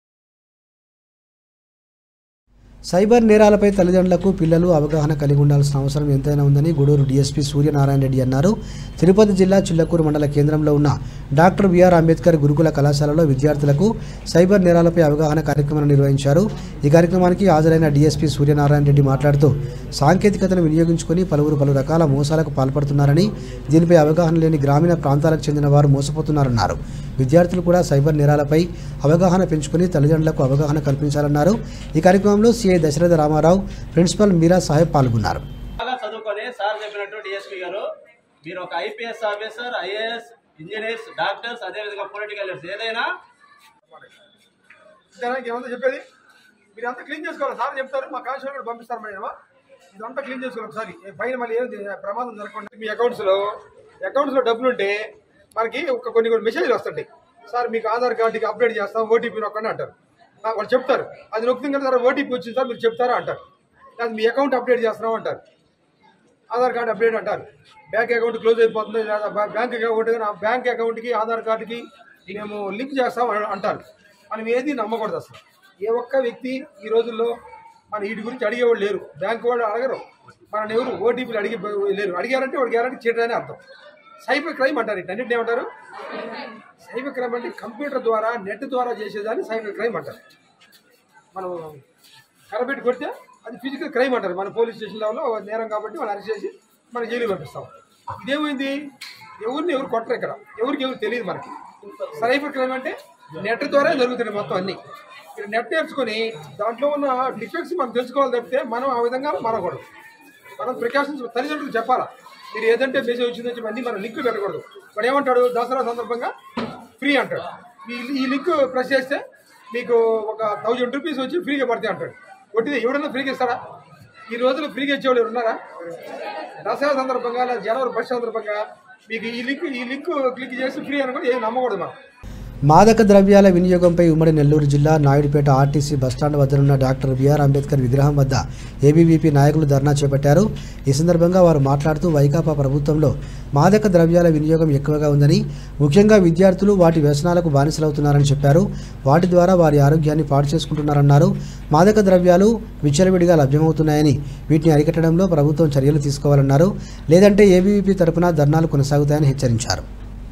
సైబర్ నేరాలపై తల్లిదండ్రులకు పిల్లలు అవగాహన కలిగి ఉండాల్సిన అవసరం ఎంతైనా ఉందని గూడూరు డీఎస్పీ సూర్యనారాయణ రెడ్డి అన్నారు తిరుపతి జిల్లా చిల్లకూరు మండల కేంద్రంలో ఉన్న డాక్టర్ బిఆర్ అంబేద్కర్ గురుకుల కళాశాలలో విద్యార్థులకు సైబర్ నేరాలపై అవగాహన కార్యక్రమాన్ని నిర్వహించారు ఈ కార్యక్రమానికి హాజరైన డీఎస్పీ సూర్యనారాయణ రెడ్డి మాట్లాడుతూ సాంకేతికతను వినియోగించుకొని పలువురు పలు రకాల మోసాలకు పాల్పడుతున్నారని దీనిపై అవగాహన లేని గ్రామీణ ప్రాంతాలకు చెందిన వారు మోసపోతున్నారన్నారు విద్యార్థులు కూడా సైబర్ నేరాలపై అవగాహన పెంచుకుని తల్లిదండ్రులకు అవగాహన కల్పించాలన్నారు ఈ కార్యక్రమంలో సిఐ దశరథ రామారావు ప్రిన్సిపల్ మీరా సాహెబ్ పాల్గొన్నారు బాగా చదువుకొని సార్ చెప్పినట్టు డిఎస్పీ గారు మీరు ఒక IPS officer IAS engineers doctors అదేవిధంగా పొలిటికల్ లీడర్స్ ఏదైనా జనానికి ఏమంతా చెప్పేది మీరు అంతా క్లీన్ చేసుకోవాలి సార్ చెప్తారు మా కానిస్టేబుల్ పంపిస్తారు మేడం ఇదంతా క్లీన్ చేసుకోవాలి ఒకసారి ఏ పైన మళ్ళీ ఏం ప్రమాదం జరగకుండా మీ అకౌంట్స్లో అకౌంట్స్లో డబ్బులు ఉంటే మనకి ఒక కొన్ని కొన్ని మెసేజ్లు వస్తుంటాయి సార్ మీకు ఆధార్ కార్డుకి అప్డేట్ చేస్తాం ఓటీపీ నొక్కండి అంటారు ఆ, వాళ్ళు చెప్తారు అది నొక్కుతుంది కదా సార్ ఓటీపీ వచ్చింది సార్ మీరు చెప్తారా అంటారు అది మీ అకౌంట్ అప్డేట్ చేస్తున్నాం అంటారు ఆధార్ కార్డు అప్డేట్ అంటారు బ్యాంక్ అకౌంట్ క్లోజ్ అయిపోతుంది లేదా బ్యా- బ్యాంక్ అకౌంట్ కానీ ఆ బ్యాంక్ అకౌంట్కి ఆధార్ కార్డుకి మేము లింక్ చేస్తాం అని అంటారు మనం ఏది నమ్మకూడదు అసలు ఏ ఒక్క వ్యక్తి ఈ రోజుల్లో మన వీటి గురించి అడిగేవాళ్ళు లేరు బ్యాంక్ వాళ్ళు అడగరు మన ఎవరు ఓటీపీలు అడిగి లేరు అడిగారంటే వాడు గ్యారంటీ చేయడని అర్థం సైబర్ క్రైమ్ అంటారు ఇటన్నిటిని ఏమంటారు సైబర్ క్రైమ్ అంటే కంప్యూటర్ ద్వారా నెట్ ద్వారా చేసేదాన్ని సైబర్ క్రైమ్ అంటారు మనం కరబెట్టి కొడితే అది ఫిజికల్ క్రైమ్ అంటారు మన పోలీస్ స్టేషన్ లెవెల్లో నేరం కాబట్టి వాళ్ళు అరెస్ట్ చేసి మన జైలు పంపిస్తాం ఇదేమైంది ఎవరిని ఎవరు కొట్టరు ఇక్కడ ఎవరికి ఎవరు తెలియదు మనకి సైబర్ క్రైమ్ అంటే నెట్ ద్వారా జరుగుతుంది మొత్తం అన్ని ఇక్కడ నెట్ నేర్చుకొని దాంట్లో ఉన్న డిఫెక్ట్స్ మనం తెలుసుకోవాలి తప్పితే మనం ఆ విధంగా మారకూడదు మనం ప్రికాషన్స్ తల్లిదండ్రులకు చెప్పాలా మీరు ఏదంటే మెసేజ్ వచ్చిందని చెప్పి అన్ని మనం లింక్ పెట్టకూడదు వాడు ఏమంటాడు దసరా సందర్భంగా ఫ్రీ అంటాడు ఈ ఈ లింక్ ప్రెస్ చేస్తే మీకు ఒక థౌజండ్ రూపీస్ వచ్చి ఫ్రీగా పడతాయి అంటాడు ఒట్టిది ఎవడన్నా ఫ్రీగా ఇస్తాడా ఈ రోజుల్లో ఫ్రీగా ఇచ్చేవాళ్ళు ఎవరు ఉన్నారా దసరా సందర్భంగా లేదా జనవరి ఫస్ట్ సందర్భంగా మీకు ఈ లింక్ ఈ లింక్ క్లిక్ చేసి ఫ్రీ అని కూడా ఏం నమ్మకూడదు మనం మాదక ద్రవ్యాల వినియోగంపై ఉమ్మడి నెల్లూరు జిల్లా నాయుడుపేట ఆర్టీసీ బస్టాండ్ వద్దనున్న డాక్టర్ బిఆర్ అంబేద్కర్ విగ్రహం వద్ద ఏబీవీపీ నాయకులు ధర్నా చేపట్టారు ఈ సందర్భంగా వారు మాట్లాడుతూ వైకాపా ప్రభుత్వంలో మాదక ద్రవ్యాల వినియోగం ఎక్కువగా ఉందని ముఖ్యంగా విద్యార్థులు వాటి వ్యసనాలకు బానిసలవుతున్నారని చెప్పారు వాటి ద్వారా వారి ఆరోగ్యాన్ని పాడు చేసుకుంటున్నారన్నారు మాదక ద్రవ్యాలు విచ్చలవిడిగా లభ్యమవుతున్నాయని వీటిని అరికట్టడంలో ప్రభుత్వం చర్యలు తీసుకోవాలన్నారు లేదంటే ఏబీవీపీ తరపున ధర్నాలు కొనసాగుతాయని హెచ్చరించారు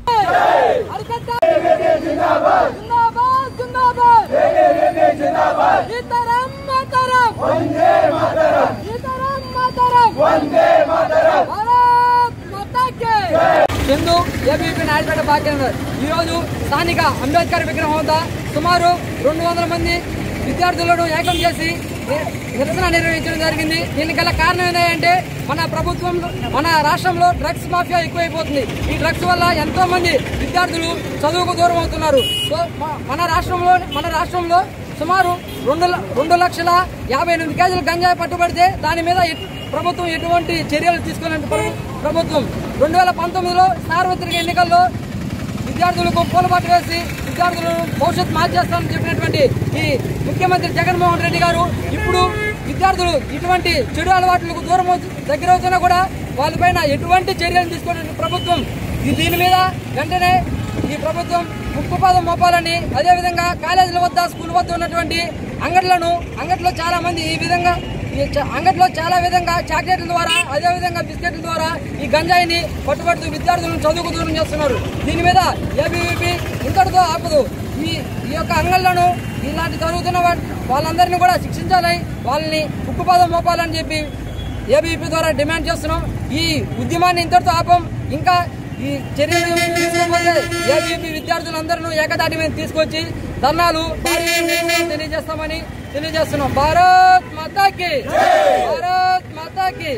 చందు ఏబీపీ నాయుడుపేట భాగ్యనగర్ ఈరోజు స్థానిక అంబేద్కర్ విగ్రహం వద్ద సుమారు రెండు వందల మంది విద్యార్థులను ఏకం చేసి ని- నిరసన నిర్వహించడం జరిగింది దీనికి గల కారణం ఏంటంటే మన ప్రభుత్వం మన రాష్ట్రంలో డ్రగ్స్ మాఫియా ఎక్కువైపోతుంది ఈ డ్రగ్స్ వల్ల ఎంతో మంది విద్యార్థులు చదువుకు దూరం అవుతున్నారు సో మ- మన రాష్ట్రంలో మన రాష్ట్రంలో సుమారు రెండు ల- రెండు లక్షల యాభై ఎనిమిది కేజీలు గంజాయి పట్టుబడితే దాని మీద ఎట్- ప్రభుత్వం ఎటువంటి చర్యలు తీసుకోవాలంటే ప్రభుత్వం రెండు వేల పంతొమ్మిదిలో సార్వత్రిక ఎన్నికల్లో విద్యార్థులకు పూలబాటు వేసి విద్యార్థులను భవిష్యత్తు మార్చేస్తామని చెప్పినటువంటి ఈ ముఖ్యమంత్రి జగన్మోహన్ రెడ్డి గారు ఇప్పుడు విద్యార్థులు ఇటువంటి చెడు అలవాట్లకు దూరం అవుతు- దగ్గర అవుతున్నా కూడా వాళ్ళపైన ఎటువంటి చర్యలు తీసుకునే ప్రభుత్వం ఈ దీని మీద వెంటనే ఈ ప్రభుత్వం ముక్కుపాదం మోపాలని అదేవిధంగా కాలేజీల వద్ద స్కూల్ వద్ద ఉన్నటువంటి అంగడ్లను అంగట్లో చాలా మంది ఈ విధంగా ఈ చ- అంగట్లో చాలా విధంగా చాక్లెట్ల ద్వారా అదేవిధంగా బిస్కెట్ల ద్వారా ఈ గంజాయిని పట్టుబడుతూ విద్యార్థులను చదువుకు దూరం చేస్తున్నారు దీని మీద ఏబీవీపీ ఇంతటితో ఆపదు ఈ ఈ యొక్క అంగళ్లను ఇలాంటి జరుగుతున్న వా- వాళ్ళందరినీ కూడా శిక్షించాలి వాళ్ళని ఉక్కుపాదం మోపాలని చెప్పి ఏబీవీపీ ద్వారా డిమాండ్ చేస్తున్నాం ఈ ఉద్యమాన్ని ఇంతటితో ఆపం ఇంకా ఈ చర్యలు తీసుకోకపోతే ఏబీవీపీ విద్యార్థులందరూ ఏకదాటి మీద తీసుకొచ్చి ధర్నాలు భారీ ఎత్తున తెలియజేస్తామని తెలియజేస్తున్నాం భారత్ మాతాకి భారత్ మాతాకి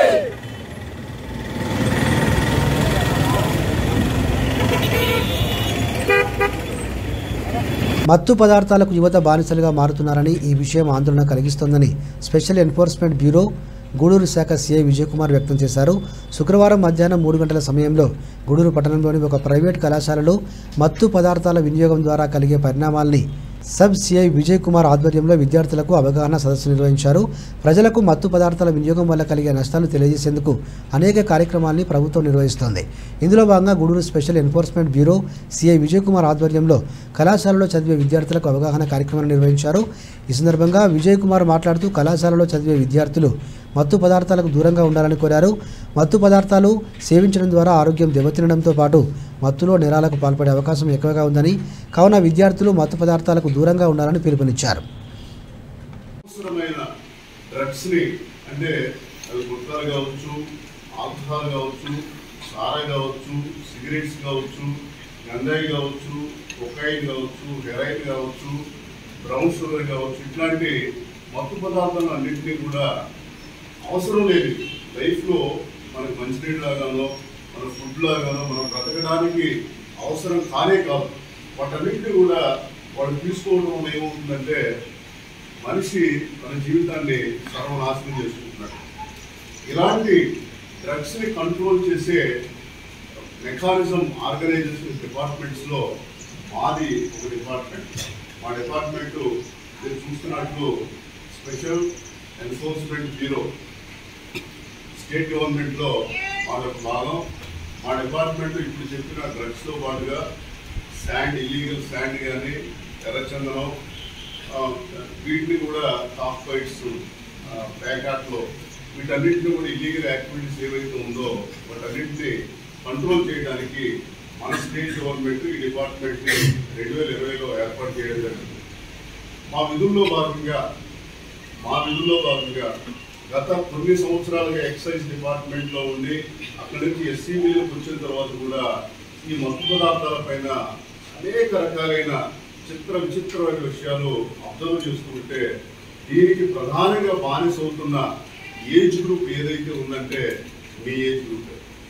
మత్తు పదార్థాలకు యువత బానిసలుగా మారుతున్నారని ఈ విషయం ఆందోళన కలిగిస్తోందని స్పెషల్ ఎన్ఫోర్స్మెంట్ బ్యూరో గూడూరు శాఖ సీఐ విజయకుమార్ వ్యక్తం చేశారు శుక్రవారం మధ్యాహ్నం మూడు గంటల సమయంలో గూడూరు పట్టణంలోని ఒక ప్రైవేట్ కళాశాలలో మత్తు పదార్థాల వినియోగం ద్వారా కలిగే పరిణామాల్ని సబ్ సిఐ విజయ్ కుమార్ ఆధ్వర్యంలో విద్యార్థులకు అవగాహన సదస్సు నిర్వహించారు ప్రజలకు మత్తు పదార్థాల వినియోగం వల్ల కలిగే నష్టాలు తెలియజేసేందుకు అనేక కార్యక్రమాల్ని ప్రభుత్వం నిర్వహిస్తోంది ఇందులో భాగంగా Gudur special enforcement bureau CI Vijay Kumar ఆధ్వర్యంలో కళాశాలలో చదివే విద్యార్థులకు అవగాహన కార్యక్రమాన్ని నిర్వహించారు ఈ సందర్భంగా విజయ్ కుమార్ మాట్లాడుతూ కళాశాలలో చదివే విద్యార్థులు మత్తు పదార్థాలకు దూరంగా ఉండాలని కోరారు మత్తు పదార్థాలు సేవించడం ద్వారా ఆరోగ్యం దెబ్బతినడంతో పాటు మత్తులో నేరాలకు పాల్పడే అవకాశం ఎక్కువగా ఉందని కావున విద్యార్థులు మత్తు పదార్థాలకు దూరంగా ఉండాలని పిలుపునిచ్చారు అవసరమైన డ్రగ్స్ని అంటే అవి గుట్కాలు కావచ్చు ఆల్కహాల్ కావచ్చు సారా కావచ్చు సిగరెట్స్ కావచ్చు గంజాయి కావచ్చు కొకైన్ కావచ్చు హెరాయిన్ కావచ్చు బ్రౌన్ షుగర్ కావచ్చు ఇట్లాంటి మత్తు పదార్థాలు అన్నింటినీ కూడా అవసరం లేదు లైఫ్లో మనకు మంచినీళ్ళు లాగానో మన ఫుడ్ లాగానో మనం బ్రతకడానికి అవసరం కానే కాదు వాటన్నింటినీ కూడా వాళ్ళు తీసుకోవడం వల్ల ఏమవుతుందంటే మనిషి తన జీవితాన్ని సర్వనాశనం చేసుకుంటున్నాడు ఇలాంటి డ్రగ్స్ని కంట్రోల్ చేసే మెకానిజం ఆర్గనైజేషన్ డిపార్ట్మెంట్స్లో మాది ఒక డిపార్ట్మెంట్ మా డిపార్ట్మెంట్ మీరు చూస్తున్నట్లు స్పెషల్ ఎన్ఫోర్స్మెంట్ బ్యూరో స్టేట్ గవర్నమెంట్లో మాదొక భాగం మా డిపార్ట్మెంట్ ఇప్పుడు చెప్పిన డ్రగ్స్తో పాటుగా శాండ్ ఇల్లీగల్ శాండ్ కానీ ఎర్రచందనం ఆ, వీటిని కూడా టాప్ ఫైట్స్ ప్యాకాట్లో వీటన్నింటిని కూడా ఇల్లీగల్ యాక్టివిటీస్ ఏవైతే ఉందో వాటన్నింటినీ కంట్రోల్ చేయడానికి మన స్టేట్ గవర్నమెంట్ ఈ డిపార్ట్మెంట్ని రెండు వేల ఇరవైలో ఏర్పాటు చేయడం జరిగింది మా విధుల్లో భాగంగా మా విధుల్లో భాగంగా గత కొన్ని సంవత్సరాలుగా ఎక్సైజ్ డిపార్ట్మెంట్లో ఉండి అక్కడి నుంచి ఎస్సీబీలకు వచ్చిన తర్వాత కూడా ఈ మత్తు పదార్థాల పైన అనేక రకాలైన చిత్ర విచిత్రమైన విషయాలు అబ్జర్వ్ చేస్తుంటే దీనికి ప్రధానంగా బానిస అవుతున్న ఏజ్ గ్రూప్ ఏదైతే ఉందంటే మీ ఏజ్ గ్రూప్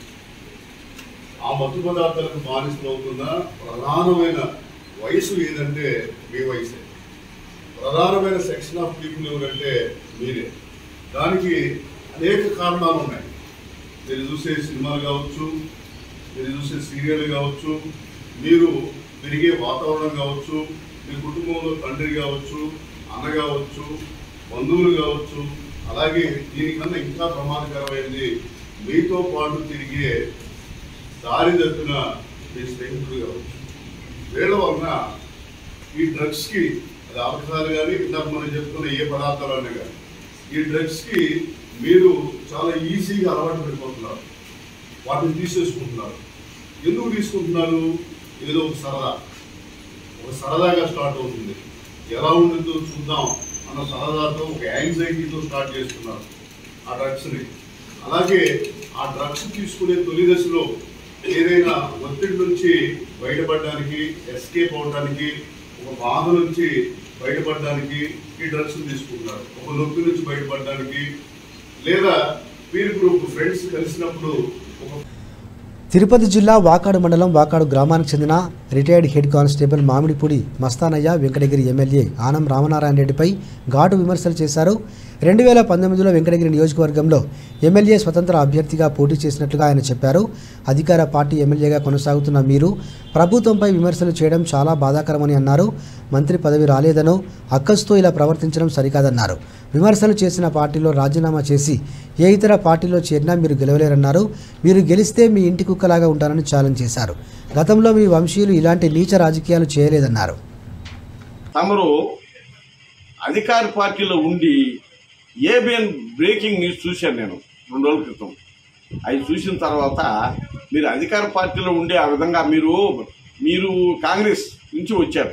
ఆ మత్తు పదార్థాలకు బానిసలు అవుతున్న ప్రధానమైన వయసు ఏదంటే మీ వయసే ప్రధానమైన సెక్షన్ ఆఫ్ పీపుల్ ఎవరంటే మీరే దానికి అనేక కారణాలు ఉన్నాయి మీరు చూసే సినిమాలు కావచ్చు మీరు చూసే సీరియల్ కావచ్చు మీరు పెరిగే వాతావరణం కావచ్చు మీ కుటుంబంలో తండ్రి కావచ్చు అన్న కావచ్చు బంధువులు కావచ్చు అలాగే దీనికన్నా ఇంకా ప్రమాదకరమైనది మీతో పాటు తిరిగే దారి తప్పిన మీ స్నేహితులు కావచ్చు వీళ్ళ వలన ఈ డ్రగ్స్కి అది ఆల్కహాల్ కానీ ఇందాక మనం చెప్పుకున్న ఏ పదార్థాలన్నా కానీ ఈ డ్రగ్స్కి మీరు చాలా ఈజీగా అలవాటు పడిపోతున్నారు వాటిని తీసేసుకుంటున్నారు ఎందుకు తీసుకుంటున్నారు ఏదో ఒక సరదా ఒక సరదాగా స్టార్ట్ అవుతుంది ఎలా ఉంటుందో చూద్దాం అన్న సరదాతో ఒక యాంగ్జైటీతో స్టార్ట్ చేస్తున్నారు ఆ డ్రగ్స్ని అలాగే ఆ డ్రగ్స్ తీసుకునే తొలి దశలో ఏదైనా ఒత్తిడి నుంచి బయటపడడానికి ఎస్కేప్ అవడానికి ఒక బాధ నుంచి బయటపడడానికి ఈ డ్రగ్స్ తీసుకుంటున్నారు ఒక నొప్పి నుంచి బయటపడడానికి లేదా పీర్ గ్రూప్ ఫ్రెండ్స్ కలిసినప్పుడు ఒక తిరుపతి జిల్లా వాకాడు మండలం వాకాడు గ్రామానికి చెందిన retired head constable Mamidipudi Mastanaiah Venkatagiri MLA Anam Ramanarayana రెడ్డిపై ఘాటు విమర్శలు చేశారు రెండు వేల పంతొమ్మిదిలో వెంకటగిరి నియోజకవర్గంలో ఎమ్మెల్యే స్వతంత్ర అభ్యర్థిగా పోటీ చేసినట్లుగా ఆయన చెప్పారు అధికార పార్టీ ఎమ్మెల్యేగా కొనసాగుతున్న మీరు ప్రభుత్వంపై విమర్శలు చేయడం చాలా బాధాకరమని అన్నారు మంత్రి పదవి రాలేదనో అక్కస్తో ఇలా ప్రవర్తించడం సరికాదన్నారు విమర్శలు చేసిన పార్టీలో రాజీనామా చేసి ఏ ఇతర పార్టీలో చేరినా మీరు గెలవలేరన్నారు మీరు గెలిస్తే మీ ఇంటి కుక్కలాగా ఉంటారని ఛాలెంజ్ చేశారు గతంలో మీ వంశీయులు ఇలాంటి నీచ రాజకీయాలు చేయలేదన్నారు తమరు అధికార పార్టీలో ఉండి ఏబిఎన్ బ్రేకింగ్ న్యూస్ చూశాను నేను రెండు రోజుల క్రితం అవి చూసిన తర్వాత మీరు అధికార పార్టీలో ఉండే ఆ విధంగా మీరు మీరు కాంగ్రెస్ నుంచి వచ్చారు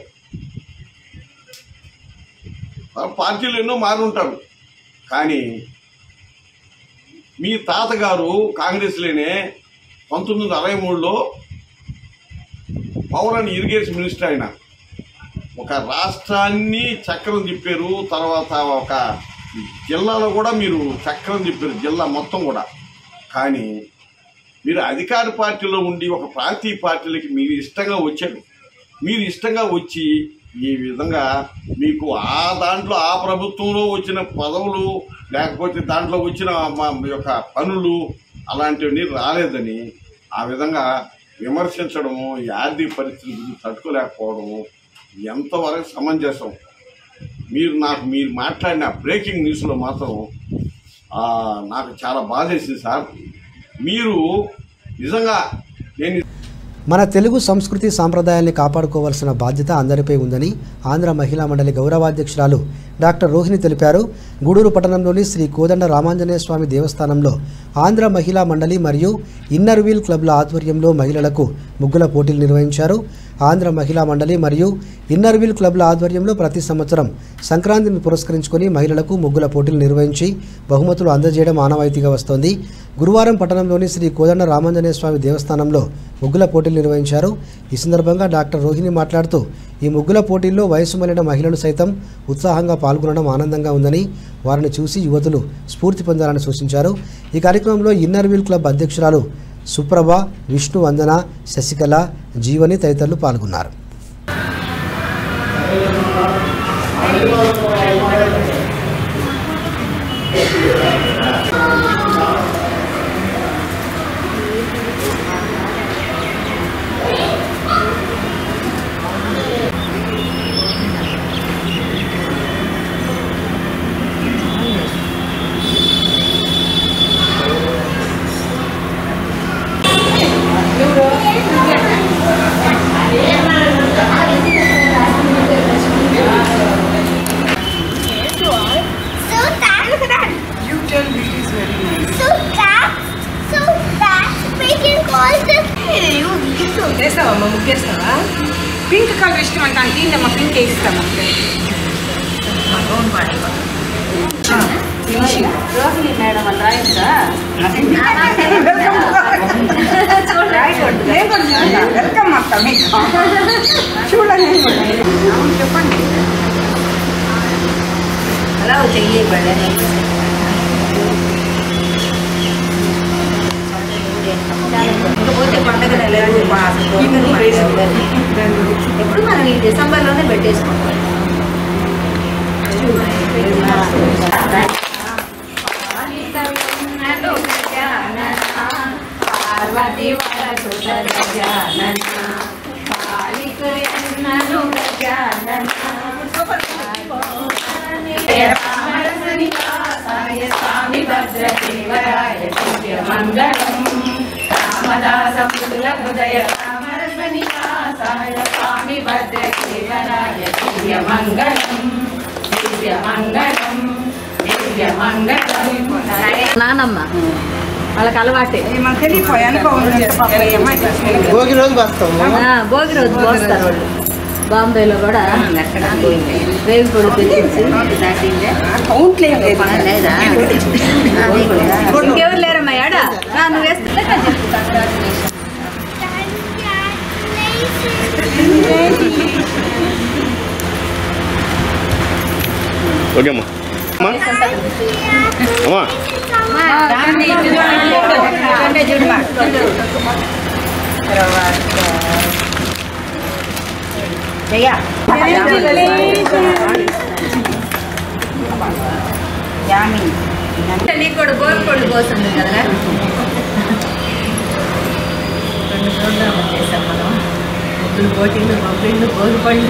ఆ పార్టీలు ఎన్నో మారుంటారు కానీ మీ తాతగారు కాంగ్రెస్లోనే పంతొమ్మిది వందల అరవై మూడులో పవర్ అండ్ ఇరిగేషన్ మినిస్టర్ ఆయన ఒక రాష్ట్రాన్ని చక్రం తిప్పారు తర్వాత ఒక జిల్లాలో కూడా మీరు చక్రం తిప్పారు జిల్లా మొత్తం కూడా కానీ మీరు అధికార పార్టీలో ఉండి ఒక ప్రాంతీయ పార్టీలకి మీరు ఇష్టంగా వచ్చారు మీరు ఇష్టంగా వచ్చి ఈ విధంగా మీకు ఆ దాంట్లో ఆ ప్రభుత్వంలో వచ్చిన పదవులు లేకపోతే దాంట్లో వచ్చిన మా యొక్క పనులు అలాంటివన్నీ రాలేదని ఆ విధంగా విమర్శించడము ఈ ఆర్థిక పరిస్థితి గురించి తట్టుకోలేకపోవడము ఎంతవరకు సమంజసం మీరు నాకు మీరు మాట్లాడిన బ్రేకింగ్ న్యూస్లో మాత్రం ఆ, నాకు చాలా బాధేసింది సార్ మీరు నిజంగా నేను మన తెలుగు సంస్కృతి సాంప్రదాయాల్ని కాపాడుకోవాల్సిన బాధ్యత అందరిపై ఉందని ఆంధ్ర మహిళా మండలి గౌరవాధ్యక్షురాలు డాక్టర్ రోహిణి తెలిపారు గూడూరు పట్టణంలోని శ్రీ కోదండ రామాంజనేయ స్వామి దేవస్థానంలో ఆంధ్ర మహిళా మండలి మరియు ఇన్నర్ వీల్ క్లబ్ల ఆధ్వర్యంలో మహిళలకు ముగ్గుల పోటీలు నిర్వహించారు ఆంధ్ర మహిళా మండలి మరియు ఇన్నర్ వీల్ క్లబ్ల ఆధ్వర్యంలో ప్రతి సంవత్సరం సంక్రాంతిని పురస్కరించుకొని మహిళలకు ముగ్గుల పోటీలు నిర్వహించి బహుమతులు అందజేయడం ఆనవాయితీగా వస్తోంది గురువారం పట్టణంలోని శ్రీ కోదండ రామాంజనేయ స్వామి దేవస్థానంలో ముగ్గుల పోటీలు నిర్వహించారు ఈ సందర్భంగా డాక్టర్ రోహిణి మాట్లాడుతూ ఈ ముగ్గుల పోటీల్లో వయసు మళ్ళిన మహిళలు సైతం ఉత్సాహంగా పాల్గొనడం ఆనందంగా ఉందని వారిని చూసి యువతులు స్ఫూర్తి పొందాలని సూచించారు ఈ కార్యక్రమంలో ఇన్నర్ వీల్ క్లబ్ అధ్యక్షురాలు సుప్రభ విష్ణు వందన శశికళ జీవని తదితరులు పాల్గొన్నారు So that, look at that. You tell me it is very nice. So that, so that we can call this. you gift వేస్తావమ్మా ముగ్గేస్తావా పింక్ కలర్ ఇష్టం అంటే అంటే ఏంటమ్మా పింక్ వేస్తామా రోహిణి మేడం అని రాయొచ్చా వెల్కమ్ అక్క మీకు చూడండి చెప్పండి అలా చెయ్యి పడని ఇకపోతే పండుగ నెలలు ఎప్పుడు మనం ఈ డిసెంబర్లోనే పెట్టేసుకుంటాం పార్వతి స్వామి భద్రదేవరాయ దివ్య మంగళం రామదాస పుల్ల హృదయ రామరసనివాసాయ స్వామి భద్రదేవరాయ దివ్య మంగళం దివ్య మంగళం దివ్య మంగళం నానమ్మ వాళ్ళకి అలవాటే మనకు తెలియపోయి అనుభవం భోగి రోజు భోగి రోజు పోస్తారు వాళ్ళు బాంబేలో కూడా రేవి పొడి తెచ్చేసి లేదా ఇంకెవరు లేరమ్మా ఏడ రా, నువ్వు వేస్తే ఓకే అమ్మా అమ్మా అమ్మా నీకు కూడా బోర్ పళ్ళు పోతుంది కదా రెండు ప్రోగ్రాములు చేశాం మనం ముగ్గులు పోటీలు బొబ్బిళ్ళు బోరు పళ్ళు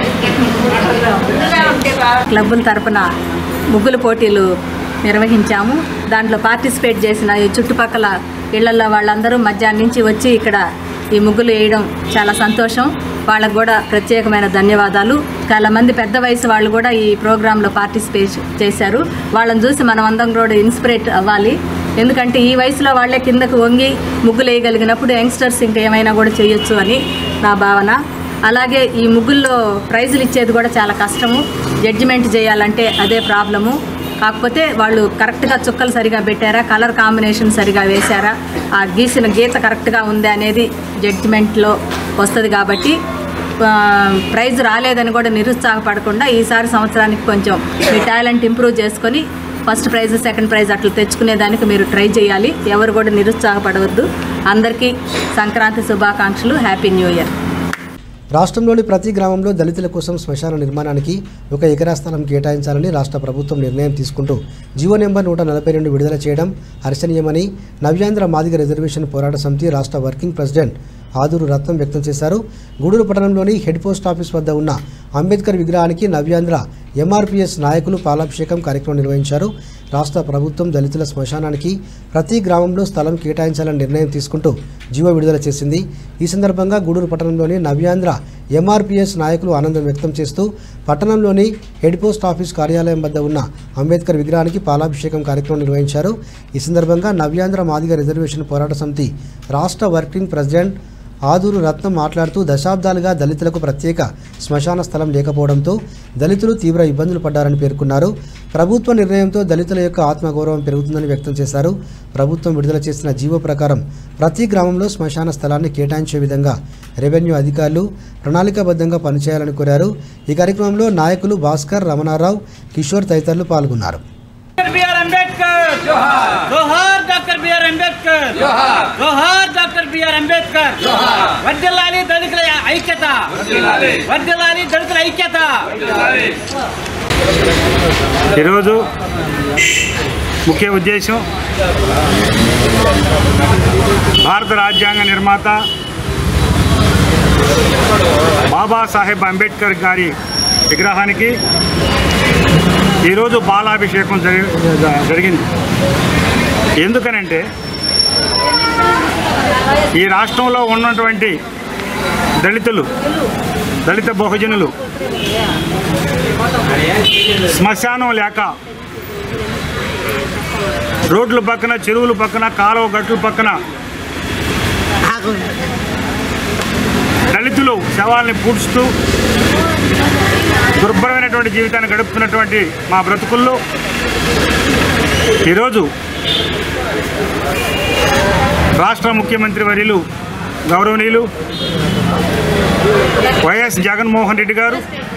క్లబ్బుల తరపున ముగ్గుల పోటీలు నిర్వహించాము దాంట్లో పార్టిసిపేట్ చేసిన ఈ చుట్టుపక్కల ఇళ్లలో వాళ్ళందరూ మధ్యాహ్నం నుంచి వచ్చి ఇక్కడ ఈ ముగ్గులు వేయడం చాలా సంతోషం వాళ్ళకు కూడా ప్రత్యేకమైన ధన్యవాదాలు చాలా మంది పెద్ద వయసు వాళ్ళు కూడా ఈ ప్రోగ్రాంలో పార్టిసిపేట్ చేశారు వాళ్ళని చూసి మనం అందరం కూడా ఇన్స్పిరేట్ అవ్వాలి ఎందుకంటే ఈ వయసులో వాళ్ళే కిందకు వంగి ముగ్గులు వేయగలిగినప్పుడు యంగ్స్టర్స్ ఇంకా ఏమైనా కూడా చేయొచ్చు అని నా భావన అలాగే ఈ ముగ్గుల్లో ప్రైజులు ఇచ్చేది కూడా చాలా కష్టము జడ్జిమెంట్ చేయాలంటే అదే ప్రాబ్లము కాకపోతే వాళ్ళు కరెక్ట్గా చుక్కలు సరిగా పెట్టారా కలర్ కాంబినేషన్ సరిగా వేశారా ఆ గీసిన గీత కరెక్ట్గా ఉంది అనేది జడ్జిమెంట్లో వస్తుంది కాబట్టి ఆ, ప్రైజ్ రాలేదని కూడా నిరుత్సాహపడకుండా ఈసారి సంవత్సరానికి కొంచెం మీ టాలెంట్ ఇంప్రూవ్ చేసుకొని ఫస్ట్ ప్రైజ్ సెకండ్ ప్రైజ్ అట్లా తెచ్చుకునే దానికి మీరు ట్రై చేయాలి ఎవరు కూడా నిరుత్సాహపడవద్దు అందరికీ సంక్రాంతి శుభాకాంక్షలు హ్యాపీ న్యూ ఇయర్ రాష్ట్రంలోని ప్రతి గ్రామంలో దళితుల కోసం శ్మశాన నిర్మాణానికి ఒక ఎకరా స్థలం కేటాయించాలని రాష్ట్ర ప్రభుత్వం నిర్ణయం తీసుకుంటూ జీవో నెంబర్ నూట నలభై రెండు విడుదల చేయడం హర్షణీయమని నవ్యాంధ్ర మాదిగ రిజర్వేషన్ పోరాట సమితి రాష్ట్ర వర్కింగ్ ప్రెసిడెంట్ ఆదూరు రత్నం వ్యక్తం చేశారు గూడూరు పట్టణంలోని హెడ్ పోస్ట్ ఆఫీస్ వద్ద ఉన్న అంబేద్కర్ విగ్రహానికి నవ్యాంధ్ర ఎంఆర్పీఎస్ నాయకులు పాలాభిషేకం కార్యక్రమం నిర్వహించారు రాష్ట్ర ప్రభుత్వం దళితుల శ్మశానానికి ప్రతి గ్రామంలో స్థలం కేటాయించాలని నిర్ణయం తీసుకుంటూ జీవో విడుదల చేసింది ఈ సందర్భంగా గూడూరు పట్టణంలోని నవ్యాంధ్ర ఎంఆర్పీఎస్ నాయకులు ఆనందం వ్యక్తం చేస్తూ పట్టణంలోని హెడ్ పోస్ట్ ఆఫీస్ కార్యాలయం వద్ద ఉన్న అంబేద్కర్ విగ్రహానికి పాలాభిషేకం కార్యక్రమం నిర్వహించారు ఈ సందర్భంగా నవ్యాంధ్ర మాదిగ రిజర్వేషన్ పోరాట సమితి రాష్ట్ర వర్కింగ్ ప్రెసిడెంట్ ఆదూరు రత్నం మాట్లాడుతూ దశాబ్దాలుగా దళితులకు ప్రత్యేక శ్మశాన స్థలం లేకపోవడంతో దళితులు తీవ్ర ఇబ్బందులు పడ్డారని పేర్కొన్నారు ప్రభుత్వ నిర్ణయంతో దళితుల యొక్క ఆత్మగౌరవం పెరుగుతుందని వ్యక్తం చేశారు ప్రభుత్వం విడుదల చేసిన జీవో ప్రకారం ప్రతి గ్రామంలో శ్మశాన స్థలాన్ని కేటాయించే విధంగా రెవెన్యూ అధికారులు ప్రణాళికాబద్ధంగా పనిచేయాలని కోరారు ఈ కార్యక్రమంలో నాయకులు భాస్కర్ రమణారావు కిషోర్ తదితరులు పాల్గొన్నారు బిఆర్ అంబేద్కర్ జోహార్ డాక్టర్ బిఆర్ అంబేద్కర్ జోహార్ డాక్టర్ బిఆర్ అంబేద్కర్ వర్దిల్లాలి దళితుల ఐక్యత వర్దిల్లాలి దళితుల ఐక్యత ఈరోజు ముఖ్య ఉద్దేశం భారత రాజ్యాంగ నిర్మాత బాబాసాహెబ్ అంబేద్కర్ గారి విగ్రహానికి ఈరోజు బాలాభిషేకం జరి జరిగింది ఎందుకనంటే ఈ రాష్ట్రంలో ఉన్నటువంటి దళితులు దళిత బహుజనులు శ్మశానం లేక రోడ్ల పక్కన చెరువుల పక్కన కాలువ గట్ల పక్కన దళితులు శవాల్ని పూడ్చుతూ దుర్భరమైనటువంటి జీవితాన్ని గడుపుతున్నటువంటి మా బ్రతుకుల్లో ఈరోజు రాష్ట్ర ముఖ్యమంత్రి వర్యులు గౌరవనీయులు వైఎస్ జగన్మోహన్ రెడ్డి గారు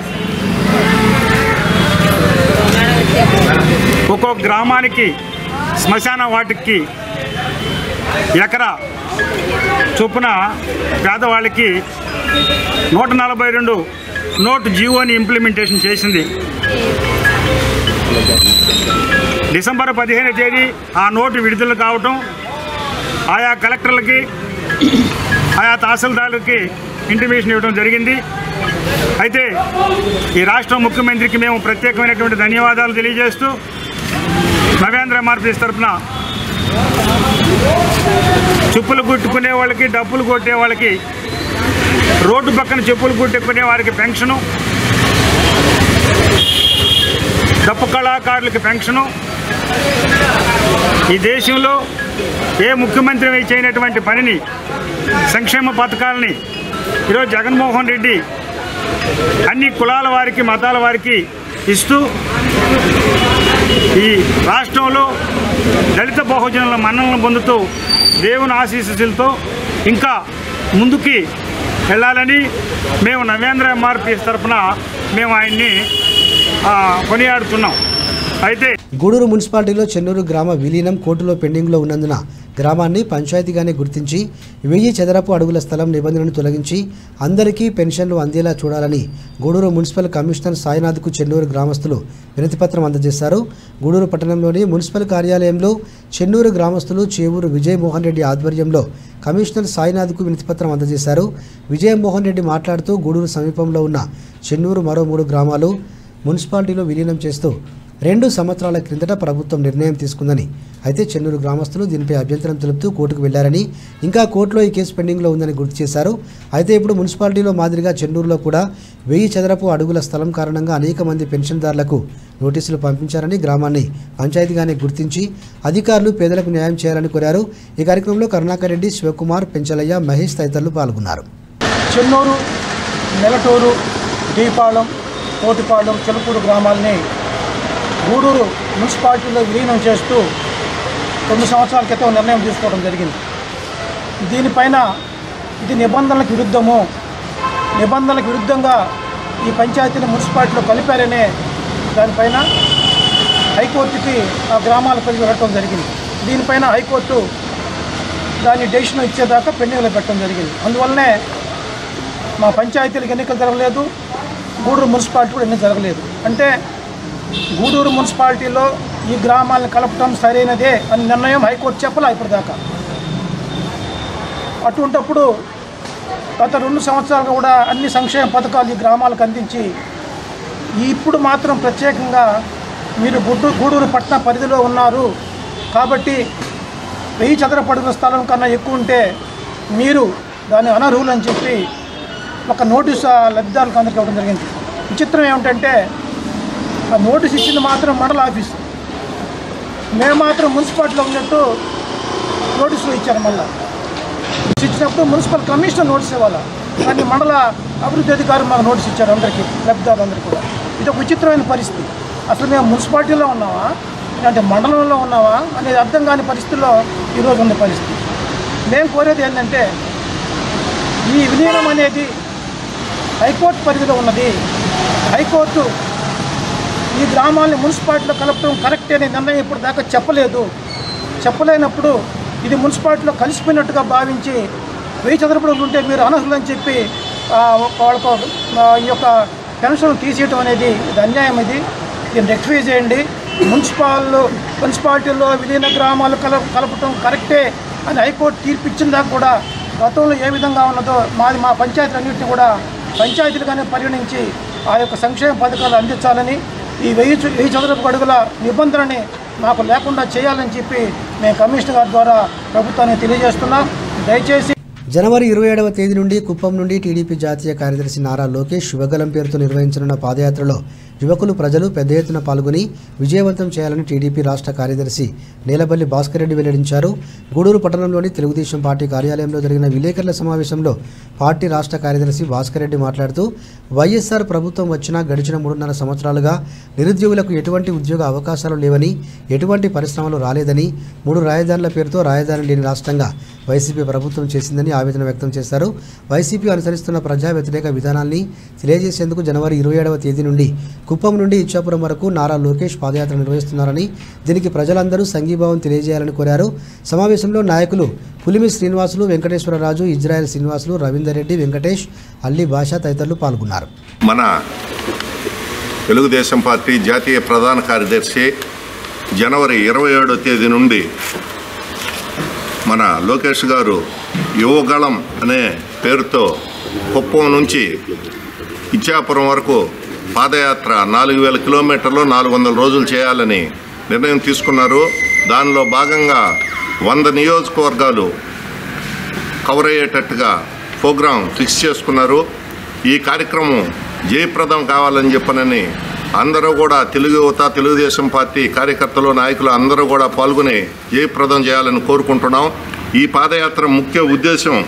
ఒక్కో గ్రామానికి శ్మశాన వాటికి ఎకరా చొప్పున పేదవాళ్ళకి నూట నలభై రెండు నోట్ జీవోని ఇంప్లిమెంటేషన్ చేసింది డిసెంబర్ పదిహేను తేదీ ఆ నోటు విడుదల కావటం ఆయా కలెక్టర్లకి ఆయా తహసీల్దార్లకి ఇంటిమేషన్ ఇవ్వడం జరిగింది అయితే ఈ రాష్ట్ర ముఖ్యమంత్రికి మేము ప్రత్యేకమైనటువంటి ధన్యవాదాలు తెలియజేస్తూ నవేంద్ర ఎంఆర్పీఎస్ తరఫున చెప్పులు కుట్టుకునే వాళ్ళకి డబ్బులు కొట్టే వాళ్ళకి రోడ్డు పక్కన చెప్పులు కుట్టుకునే వారికి పెన్షను డప్పు కళాకారులకి పెన్షను ఈ దేశంలో ఏ ముఖ్యమంత్రి చేయనటువంటి పనిని సంక్షేమ పథకాలని ఈరోజు జగన్మోహన్ రెడ్డి అన్ని కులాల వారికి మతాల వారికి ఇస్తూ ఈ రాష్ట్రంలో దళిత బహుజనుల మన్నలను పొందుతూ దేవుని ఆశీస్సులతో ఇంకా ముందుకి వెళ్ళాలని మేము నవేంద్ర ఎంఆర్పిఎస్ తరఫున మేము ఆయన్ని ఆ, కొనియాడుతున్నాం అయితే గూడూరు మున్సిపాలిటీలో చెన్నూరు గ్రామ విలీనం కోర్టులో పెండింగ్లో ఉన్నందున గ్రామాన్ని పంచాయతీగానే గుర్తించి వెయ్యి చదరపు అడుగుల స్థలం నిబంధనను తొలగించి అందరికీ పెన్షన్లు అందేలా చూడాలని గూడూరు మున్సిపల్ కమిషనర్ సాయినాథ్కు చెన్నూరు గ్రామస్తులు వినతిపత్రం అందజేశారు గూడూరు పట్టణంలోని మున్సిపల్ కార్యాలయంలో చెన్నూరు గ్రామస్తులు చేవూరు విజయమోహన్ రెడ్డి ఆధ్వర్యంలో కమిషనర్ సాయినాథ్కు వినతిపత్రం అందజేశారు విజయమోహన్ రెడ్డి మాట్లాడుతూ గూడూరు సమీపంలో ఉన్న చెన్నూరు మరో మూడు గ్రామాలు మున్సిపాలిటీలో విలీనం చేస్తూ రెండు సంవత్సరాల క్రిందట ప్రభుత్వం నిర్ణయం తీసుకుందని అయితే చెన్నూరు గ్రామస్తులు దీనిపై అభ్యంతరం తెలుపుతూ కోర్టుకు వెళ్లారని ఇంకా కోర్టులో ఈ కేసు పెండింగ్లో ఉందని గుర్తు చేశారు అయితే ఇప్పుడు మున్సిపాలిటీలో మాదిరిగా చెన్నూరులో కూడా వెయ్యి చదరపు అడుగుల స్థలం కారణంగా అనేక మంది పెన్షన్దారులకు నోటీసులు పంపించారని గ్రామాన్ని పంచాయతీగానే గుర్తించి అధికారులు పేదలకు న్యాయం చేయాలని కోరారు ఈ కార్యక్రమంలో కరుణాకర్ రెడ్డి శివకుమార్ పెంచలయ్య మహేష్ తదితరులు పాల్గొన్నారు చెన్నూరు నెలటూరు దీపాళం కోటిపాళెం చెలుపూరు గ్రామాల్ని గూడూరు మున్సిపాలిటీలో విలీనం చేస్తూ తొమ్మిది సంవత్సరాల క్రితం నిర్ణయం తీసుకోవడం జరిగింది దీనిపైన ఇది నిబంధనలకు విరుద్ధము నిబంధనలకు విరుద్ధంగా ఈ పంచాయతీని మున్సిపాలిటీలో కలిపారనే దానిపైన హైకోర్టుకి ఆ గ్రామాల ప్రజలు వెళ్ళటం జరిగింది దీనిపైన హైకోర్టు దాన్ని డెసిషన్ ఇచ్చేదాకా పెండింగ్లో పెట్టడం జరిగింది అందువల్లనే మా పంచాయతీలకు ఎన్నికలు జరగలేదు గూడూరు మున్సిపాలిటీ కూడా ఎన్నిక జరగలేదు అంటే గూడూరు మున్సిపాలిటీలో ఈ గ్రామాలను కలపటం సరైనదే అని నిర్ణయం హైకోర్టు చెప్పలే ఇప్పటిదాకా అటువంటప్పుడు గత రెండు సంవత్సరాలుగా కూడా అన్ని సంక్షేమ పథకాలు ఈ గ్రామాలకు అందించి ఈ ఇప్పుడు మాత్రం ప్రత్యేకంగా మీరు గుడ్డు గూడూరు పట్టణ పరిధిలో ఉన్నారు కాబట్టి వెయ్యి చదరపు అడుగుల స్థలం కన్నా ఎక్కువ ఉంటే మీరు దాని అనర్హులు అని చెప్పి ఒక నోటీసు ఆ లబ్ధిదారులకు అందరికీ ఇవ్వడం జరిగింది విచిత్రం ఏమిటంటే ఆ నోటీస్ ఇచ్చింది మాత్రం మండల ఆఫీస్ మేము మాత్రం మున్సిపాలిటీలో ఉన్నట్టు నోటీసులు ఇచ్చారు మళ్ళీ ఇచ్చినప్పుడు మున్సిపల్ కమిషనర్ నోటీస్ ఇవ్వాలి కానీ మండల అభివృద్ధి అధికారులు మాకు నోటీస్ ఇచ్చారు అందరికీ లబ్ధిదారులందరికీ కూడా ఇది ఒక విచిత్రమైన పరిస్థితి అసలు మేము మున్సిపాలిటీలో ఉన్నామా లేదంటే మండలంలో ఉన్నావా అనేది అర్థం కాని పరిస్థితుల్లో ఈరోజు ఉన్న పరిస్థితి మేము కోరేది ఏంటంటే ఈ విలీనం అనేది హైకోర్టు పరిధిలో ఉన్నది హైకోర్టు ఈ గ్రామాల్ని మున్సిపాలిటీలో కలపడం కరెక్ట్ అనే నిర్ణయం ఇప్పుడు దాకా చెప్పలేదు చెప్పలేనప్పుడు ఇది మున్సిపాలిటీలో కలిసిపోయినట్టుగా భావించి వెయ్యి చదరపడులు ఉంటే మీరు అనర్హులని చెప్పి ఆ, వాళ్ళకు ఆ, ఈ యొక్క పెన్షన్ తీసేయటం అనేది ఇది అన్యాయం ఇది దీన్ని రెక్టిఫై చేయండి మున్సిపాల్ మున్సిపాలిటీల్లో విలీన గ్రామాలు కల కలపటం కరెక్టే అని హైకోర్టు తీర్పు ఇచ్చిన దాకా కూడా గతంలో ఏ విధంగా ఉన్నదో మాది మా పంచాయతీలన్నింటినీ కూడా పంచాయతీలుగానే పరిగణించి ఆ యొక్క సంక్షేమ పథకాలు అందించాలని ఈ వెయ్యి చు- వెయ్యి చదరపు అడుగుల నిబంధనని మాకు లేకుండా చేయాలని చెప్పి మేము కమిషనర్ గారి ద్వారా ప్రభుత్వానికి తెలియజేస్తున్నాం దయచేసి జనవరి ఇరవై ఏడవ తేదీ నుండి కుప్పం నుండి టీడీపీ జాతీయ కార్యదర్శి నారా లోకేష్ శుభగలం పేరుతో నిర్వహించనున్న పాదయాత్రలో యువకులు ప్రజలు పెద్ద ఎత్తున పాల్గొని విజయవంతం చేయాలని టీడీపీ రాష్ట్ర కార్యదర్శి నీలబల్లి భాస్కర్ రెడ్డి వెల్లడించారు గూడూరు పట్టణంలోని తెలుగుదేశం పార్టీ కార్యాలయంలో జరిగిన విలేకరుల సమావేశంలో పార్టీ రాష్ట్ర కార్యదర్శి భాస్కర్ రెడ్డి మాట్లాడుతూ వైఎస్ఆర్ ప్రభుత్వం వచ్చిన గడిచిన మూడున్నర సంవత్సరాలుగా నిరుద్యోగులకు ఎటువంటి ఉద్యోగ అవకాశాలు లేవని ఎటువంటి పరిశ్రమలు రాలేదని మూడు రాజధానుల పేరుతో రాజధాని లేని రాష్ట్రంగా వైసీపీ ప్రభుత్వం చేసిందని ఆవేదన వ్యక్తం చేశారు వైసీపీ అనుసరిస్తున్న ప్రజా వ్యతిరేక విధానాల్ని తెలియజేసేందుకు జనవరి ఇరవై ఏడవ తేదీ నుండి కుప్పం నుండి ఇచ్చాపురం వరకు నారా లోకేష్ పాదయాత్ర నిర్వహిస్తున్నారని దీనికి ప్రజలందరూ సంఘీభావం తెలియజేయాలని కోరారు సమావేశంలో నాయకులు పులిమి శ్రీనివాసులు వెంకటేశ్వరరాజు ఇజ్రాయెల్ శ్రీనివాసులు రవీందర్ రెడ్డి వెంకటేష్ అల్లి భాష తదితరులు పాల్గొన్నారు మన తెలుగుదేశం పార్టీ జాతీయ ప్రధాన కార్యదర్శి జనవరి ఇరవై ఏడో తేదీ నుండి మన లోకేష్ గారు యువగళం అనే పేరుతో కుప్పం నుంచి ఇచ్చాపురం వరకు పాదయాత్ర నాలుగు వేల కిలోమీటర్లు నాలుగు వందల రోజులు చేయాలని నిర్ణయం తీసుకున్నారు దానిలో భాగంగా వంద నియోజకవర్గాలు కవర్ అయ్యేటట్టుగా ప్రోగ్రాం ఫిక్స్ చేసుకున్నారు ఈ కార్యక్రమం జయప్రదం కావాలని చెప్పనని అందరూ కూడా తెలుగు యువత తెలుగుదేశం పార్టీ కార్యకర్తలు నాయకులు అందరూ కూడా పాల్గొని జయప్రదం చేయాలని కోరుకుంటున్నాం ఈ పాదయాత్ర ముఖ్య ఉద్దేశం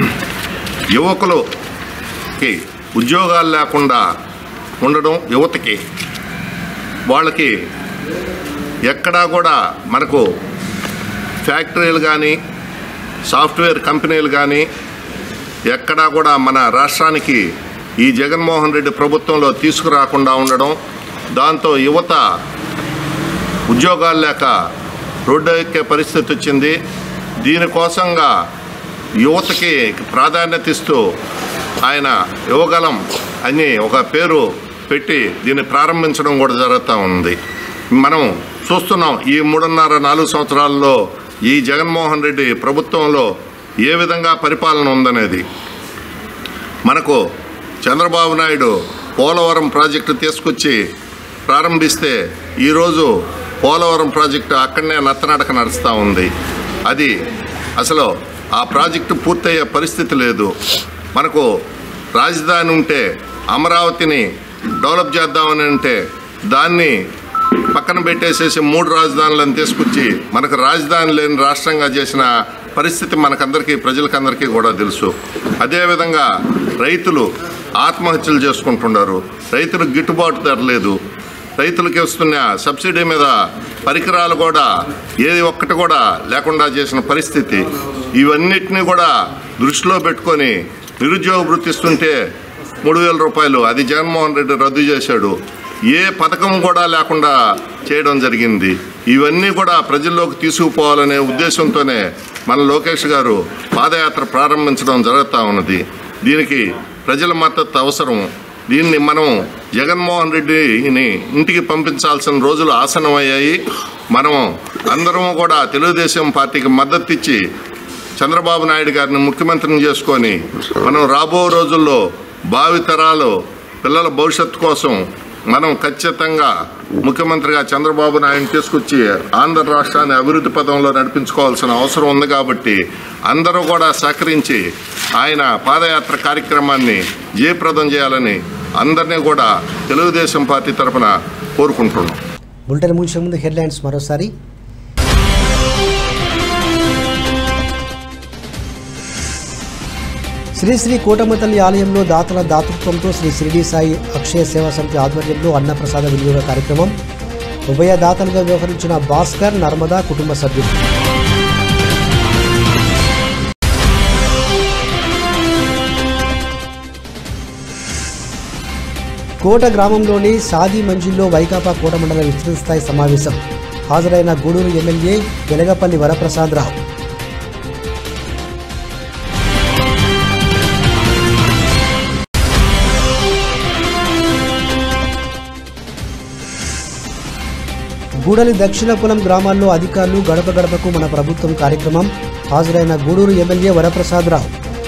యువకులకి ఉద్యోగాలు లేకుండా ఉండడం యువతకి వాళ్ళకి ఎక్కడా కూడా మనకు ఫ్యాక్టరీలు కానీ సాఫ్ట్వేర్ కంపెనీలు కానీ ఎక్కడా కూడా మన రాష్ట్రానికి ఈ జగన్మోహన్ రెడ్డి ప్రభుత్వంలో తీసుకురాకుండా ఉండడం దాంతో యువత ఉద్యోగాలు లేక రోడ్డు ఎక్కే పరిస్థితి వచ్చింది దీనికోసంగా యువతకి ప్రాధాన్యత ఇస్తూ ఆయన యువగలం అని ఒక పేరు పెట్టి దీన్ని ప్రారంభించడం కూడా జరుగుతూ ఉంది మనం చూస్తున్నాం ఈ మూడున్నర నాలుగు సంవత్సరాల్లో ఈ జగన్మోహన్ రెడ్డి ప్రభుత్వంలో ఏ విధంగా పరిపాలన ఉందనేది మనకు చంద్రబాబు నాయుడు పోలవరం ప్రాజెక్టు తీసుకొచ్చి ప్రారంభిస్తే ఈరోజు పోలవరం ప్రాజెక్టు అక్కడనే నత్తనడక నడుస్తూ ఉంది అది అసలు ఆ ప్రాజెక్టు పూర్తయ్యే పరిస్థితి లేదు మనకు రాజధాని ఉంటే అమరావతిని డెవలప్ చేద్దామని అంటే దాన్ని పక్కన పెట్టేసేసి మూడు రాజధానులను తీసుకొచ్చి మనకు రాజధాని లేని రాష్ట్రంగా చేసిన పరిస్థితి మనకందరికీ ప్రజలకందరికీ కూడా తెలుసు అదేవిధంగా రైతులు ఆత్మహత్యలు చేసుకుంటున్నారు రైతులకు గిట్టుబాటు ధర లేదు రైతులకి వస్తున్న సబ్సిడీ మీద పరికరాలు కూడా ఏది ఒక్కటి కూడా లేకుండా చేసిన పరిస్థితి ఇవన్నిటినీ కూడా దృష్టిలో పెట్టుకొని నిరుద్యోగ వృత్తి ఇస్తుంటే మూడు వేల రూపాయలు అది జగన్మోహన్ రెడ్డి రద్దు చేశాడు ఏ పథకం కూడా లేకుండా చేయడం జరిగింది ఇవన్నీ కూడా ప్రజల్లోకి తీసుకుపోవాలనే ఉద్దేశంతోనే మన లోకేష్ గారు పాదయాత్ర ప్రారంభించడం జరుగుతూ ఉన్నది దీనికి ప్రజల మద్దతు అవసరం దీన్ని మనం జగన్మోహన్ రెడ్డిని ఇంటికి పంపించాల్సిన రోజులు ఆసనమయ్యాయి మనం అందరం కూడా తెలుగుదేశం పార్టీకి మద్దతు ఇచ్చి చంద్రబాబు నాయుడు గారిని ముఖ్యమంత్రిని చేసుకొని మనం రాబో రోజుల్లో భావితరాలు పిల్లల భవిష్యత్తు కోసం మనం ఖచ్చితంగా ముఖ్యమంత్రిగా చంద్రబాబు నాయుడు తీసుకొచ్చి ఆంధ్ర రాష్ట్రాన్ని అభివృద్ధి పదంలో నడిపించుకోవాల్సిన అవసరం ఉంది కాబట్టి అందరూ కూడా సహకరించి ఆయన పాదయాత్ర కార్యక్రమాన్ని జయప్రదం చేయాలని అందరినీ కూడా తెలుగుదేశం పార్టీ తరఫున కోరుకుంటున్నాం బులెటిన్ ముగించే ముందు హెడ్లైన్స్ మరోసారి శ్రీ శ్రీ కోటమ్మ తల్లి ఆలయంలో దాతల దాతృత్వంతో శ్రీ షిరిడి సాయి అక్షయ సేవా సమితి ఆధ్వర్యంలో అన్నప్రసాద వినియోగ కార్యక్రమం ఉభయ దాతలుగా వ్యవహరించిన భాస్కర్ నర్మదా కుటుంబ సభ్యులు కోట గ్రామంలోని సాది మంజిల్లో వైకాపా కోట మండల విస్తృత స్థాయి సమావేశం హాజరైన గూడూరు ఎమ్మెల్యే వెలగపల్లి వరప్రసాదరావు గూడలి దక్షిణపురం గ్రామాల్లో అధికారులు గడప గడపకు మన ప్రభుత్వం కార్యక్రమం హాజరైన గూడూరు ఎమ్మెల్యే వరప్రసాదరావు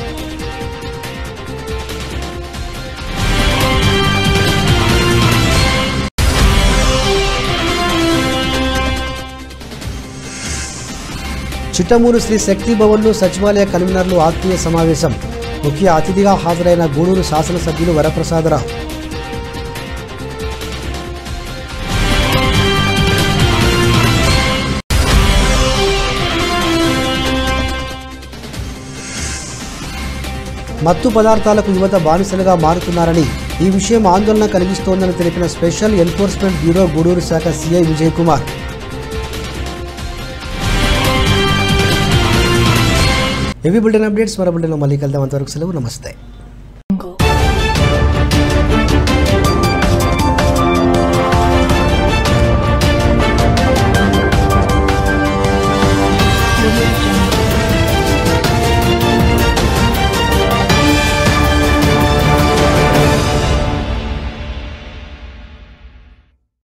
చిట్టమూరు శ్రీ శక్తి భవన్లో సచివాలయ కన్వీనర్లు ఆత్మీయ సమావేశం ముఖ్య అతిథిగా హాజరైన గూడూరు శాసనసభ్యులు వరప్రసాదరావు మత్తు పదార్థాలకు యువత బానిసలుగా మారుతున్నారని ఈ విషయం ఆందోళన కలిగిస్తోందని తెలిపిన స్పెషల్ ఎన్ఫోర్స్మెంట్ బ్యూరో గూడూరు శాఖ CI Vijay Kumar heavy bulletin updates మరో బులెటిన్లో మళ్ళీ కలుద్దాం అంతవరకు సెలవు నమస్తే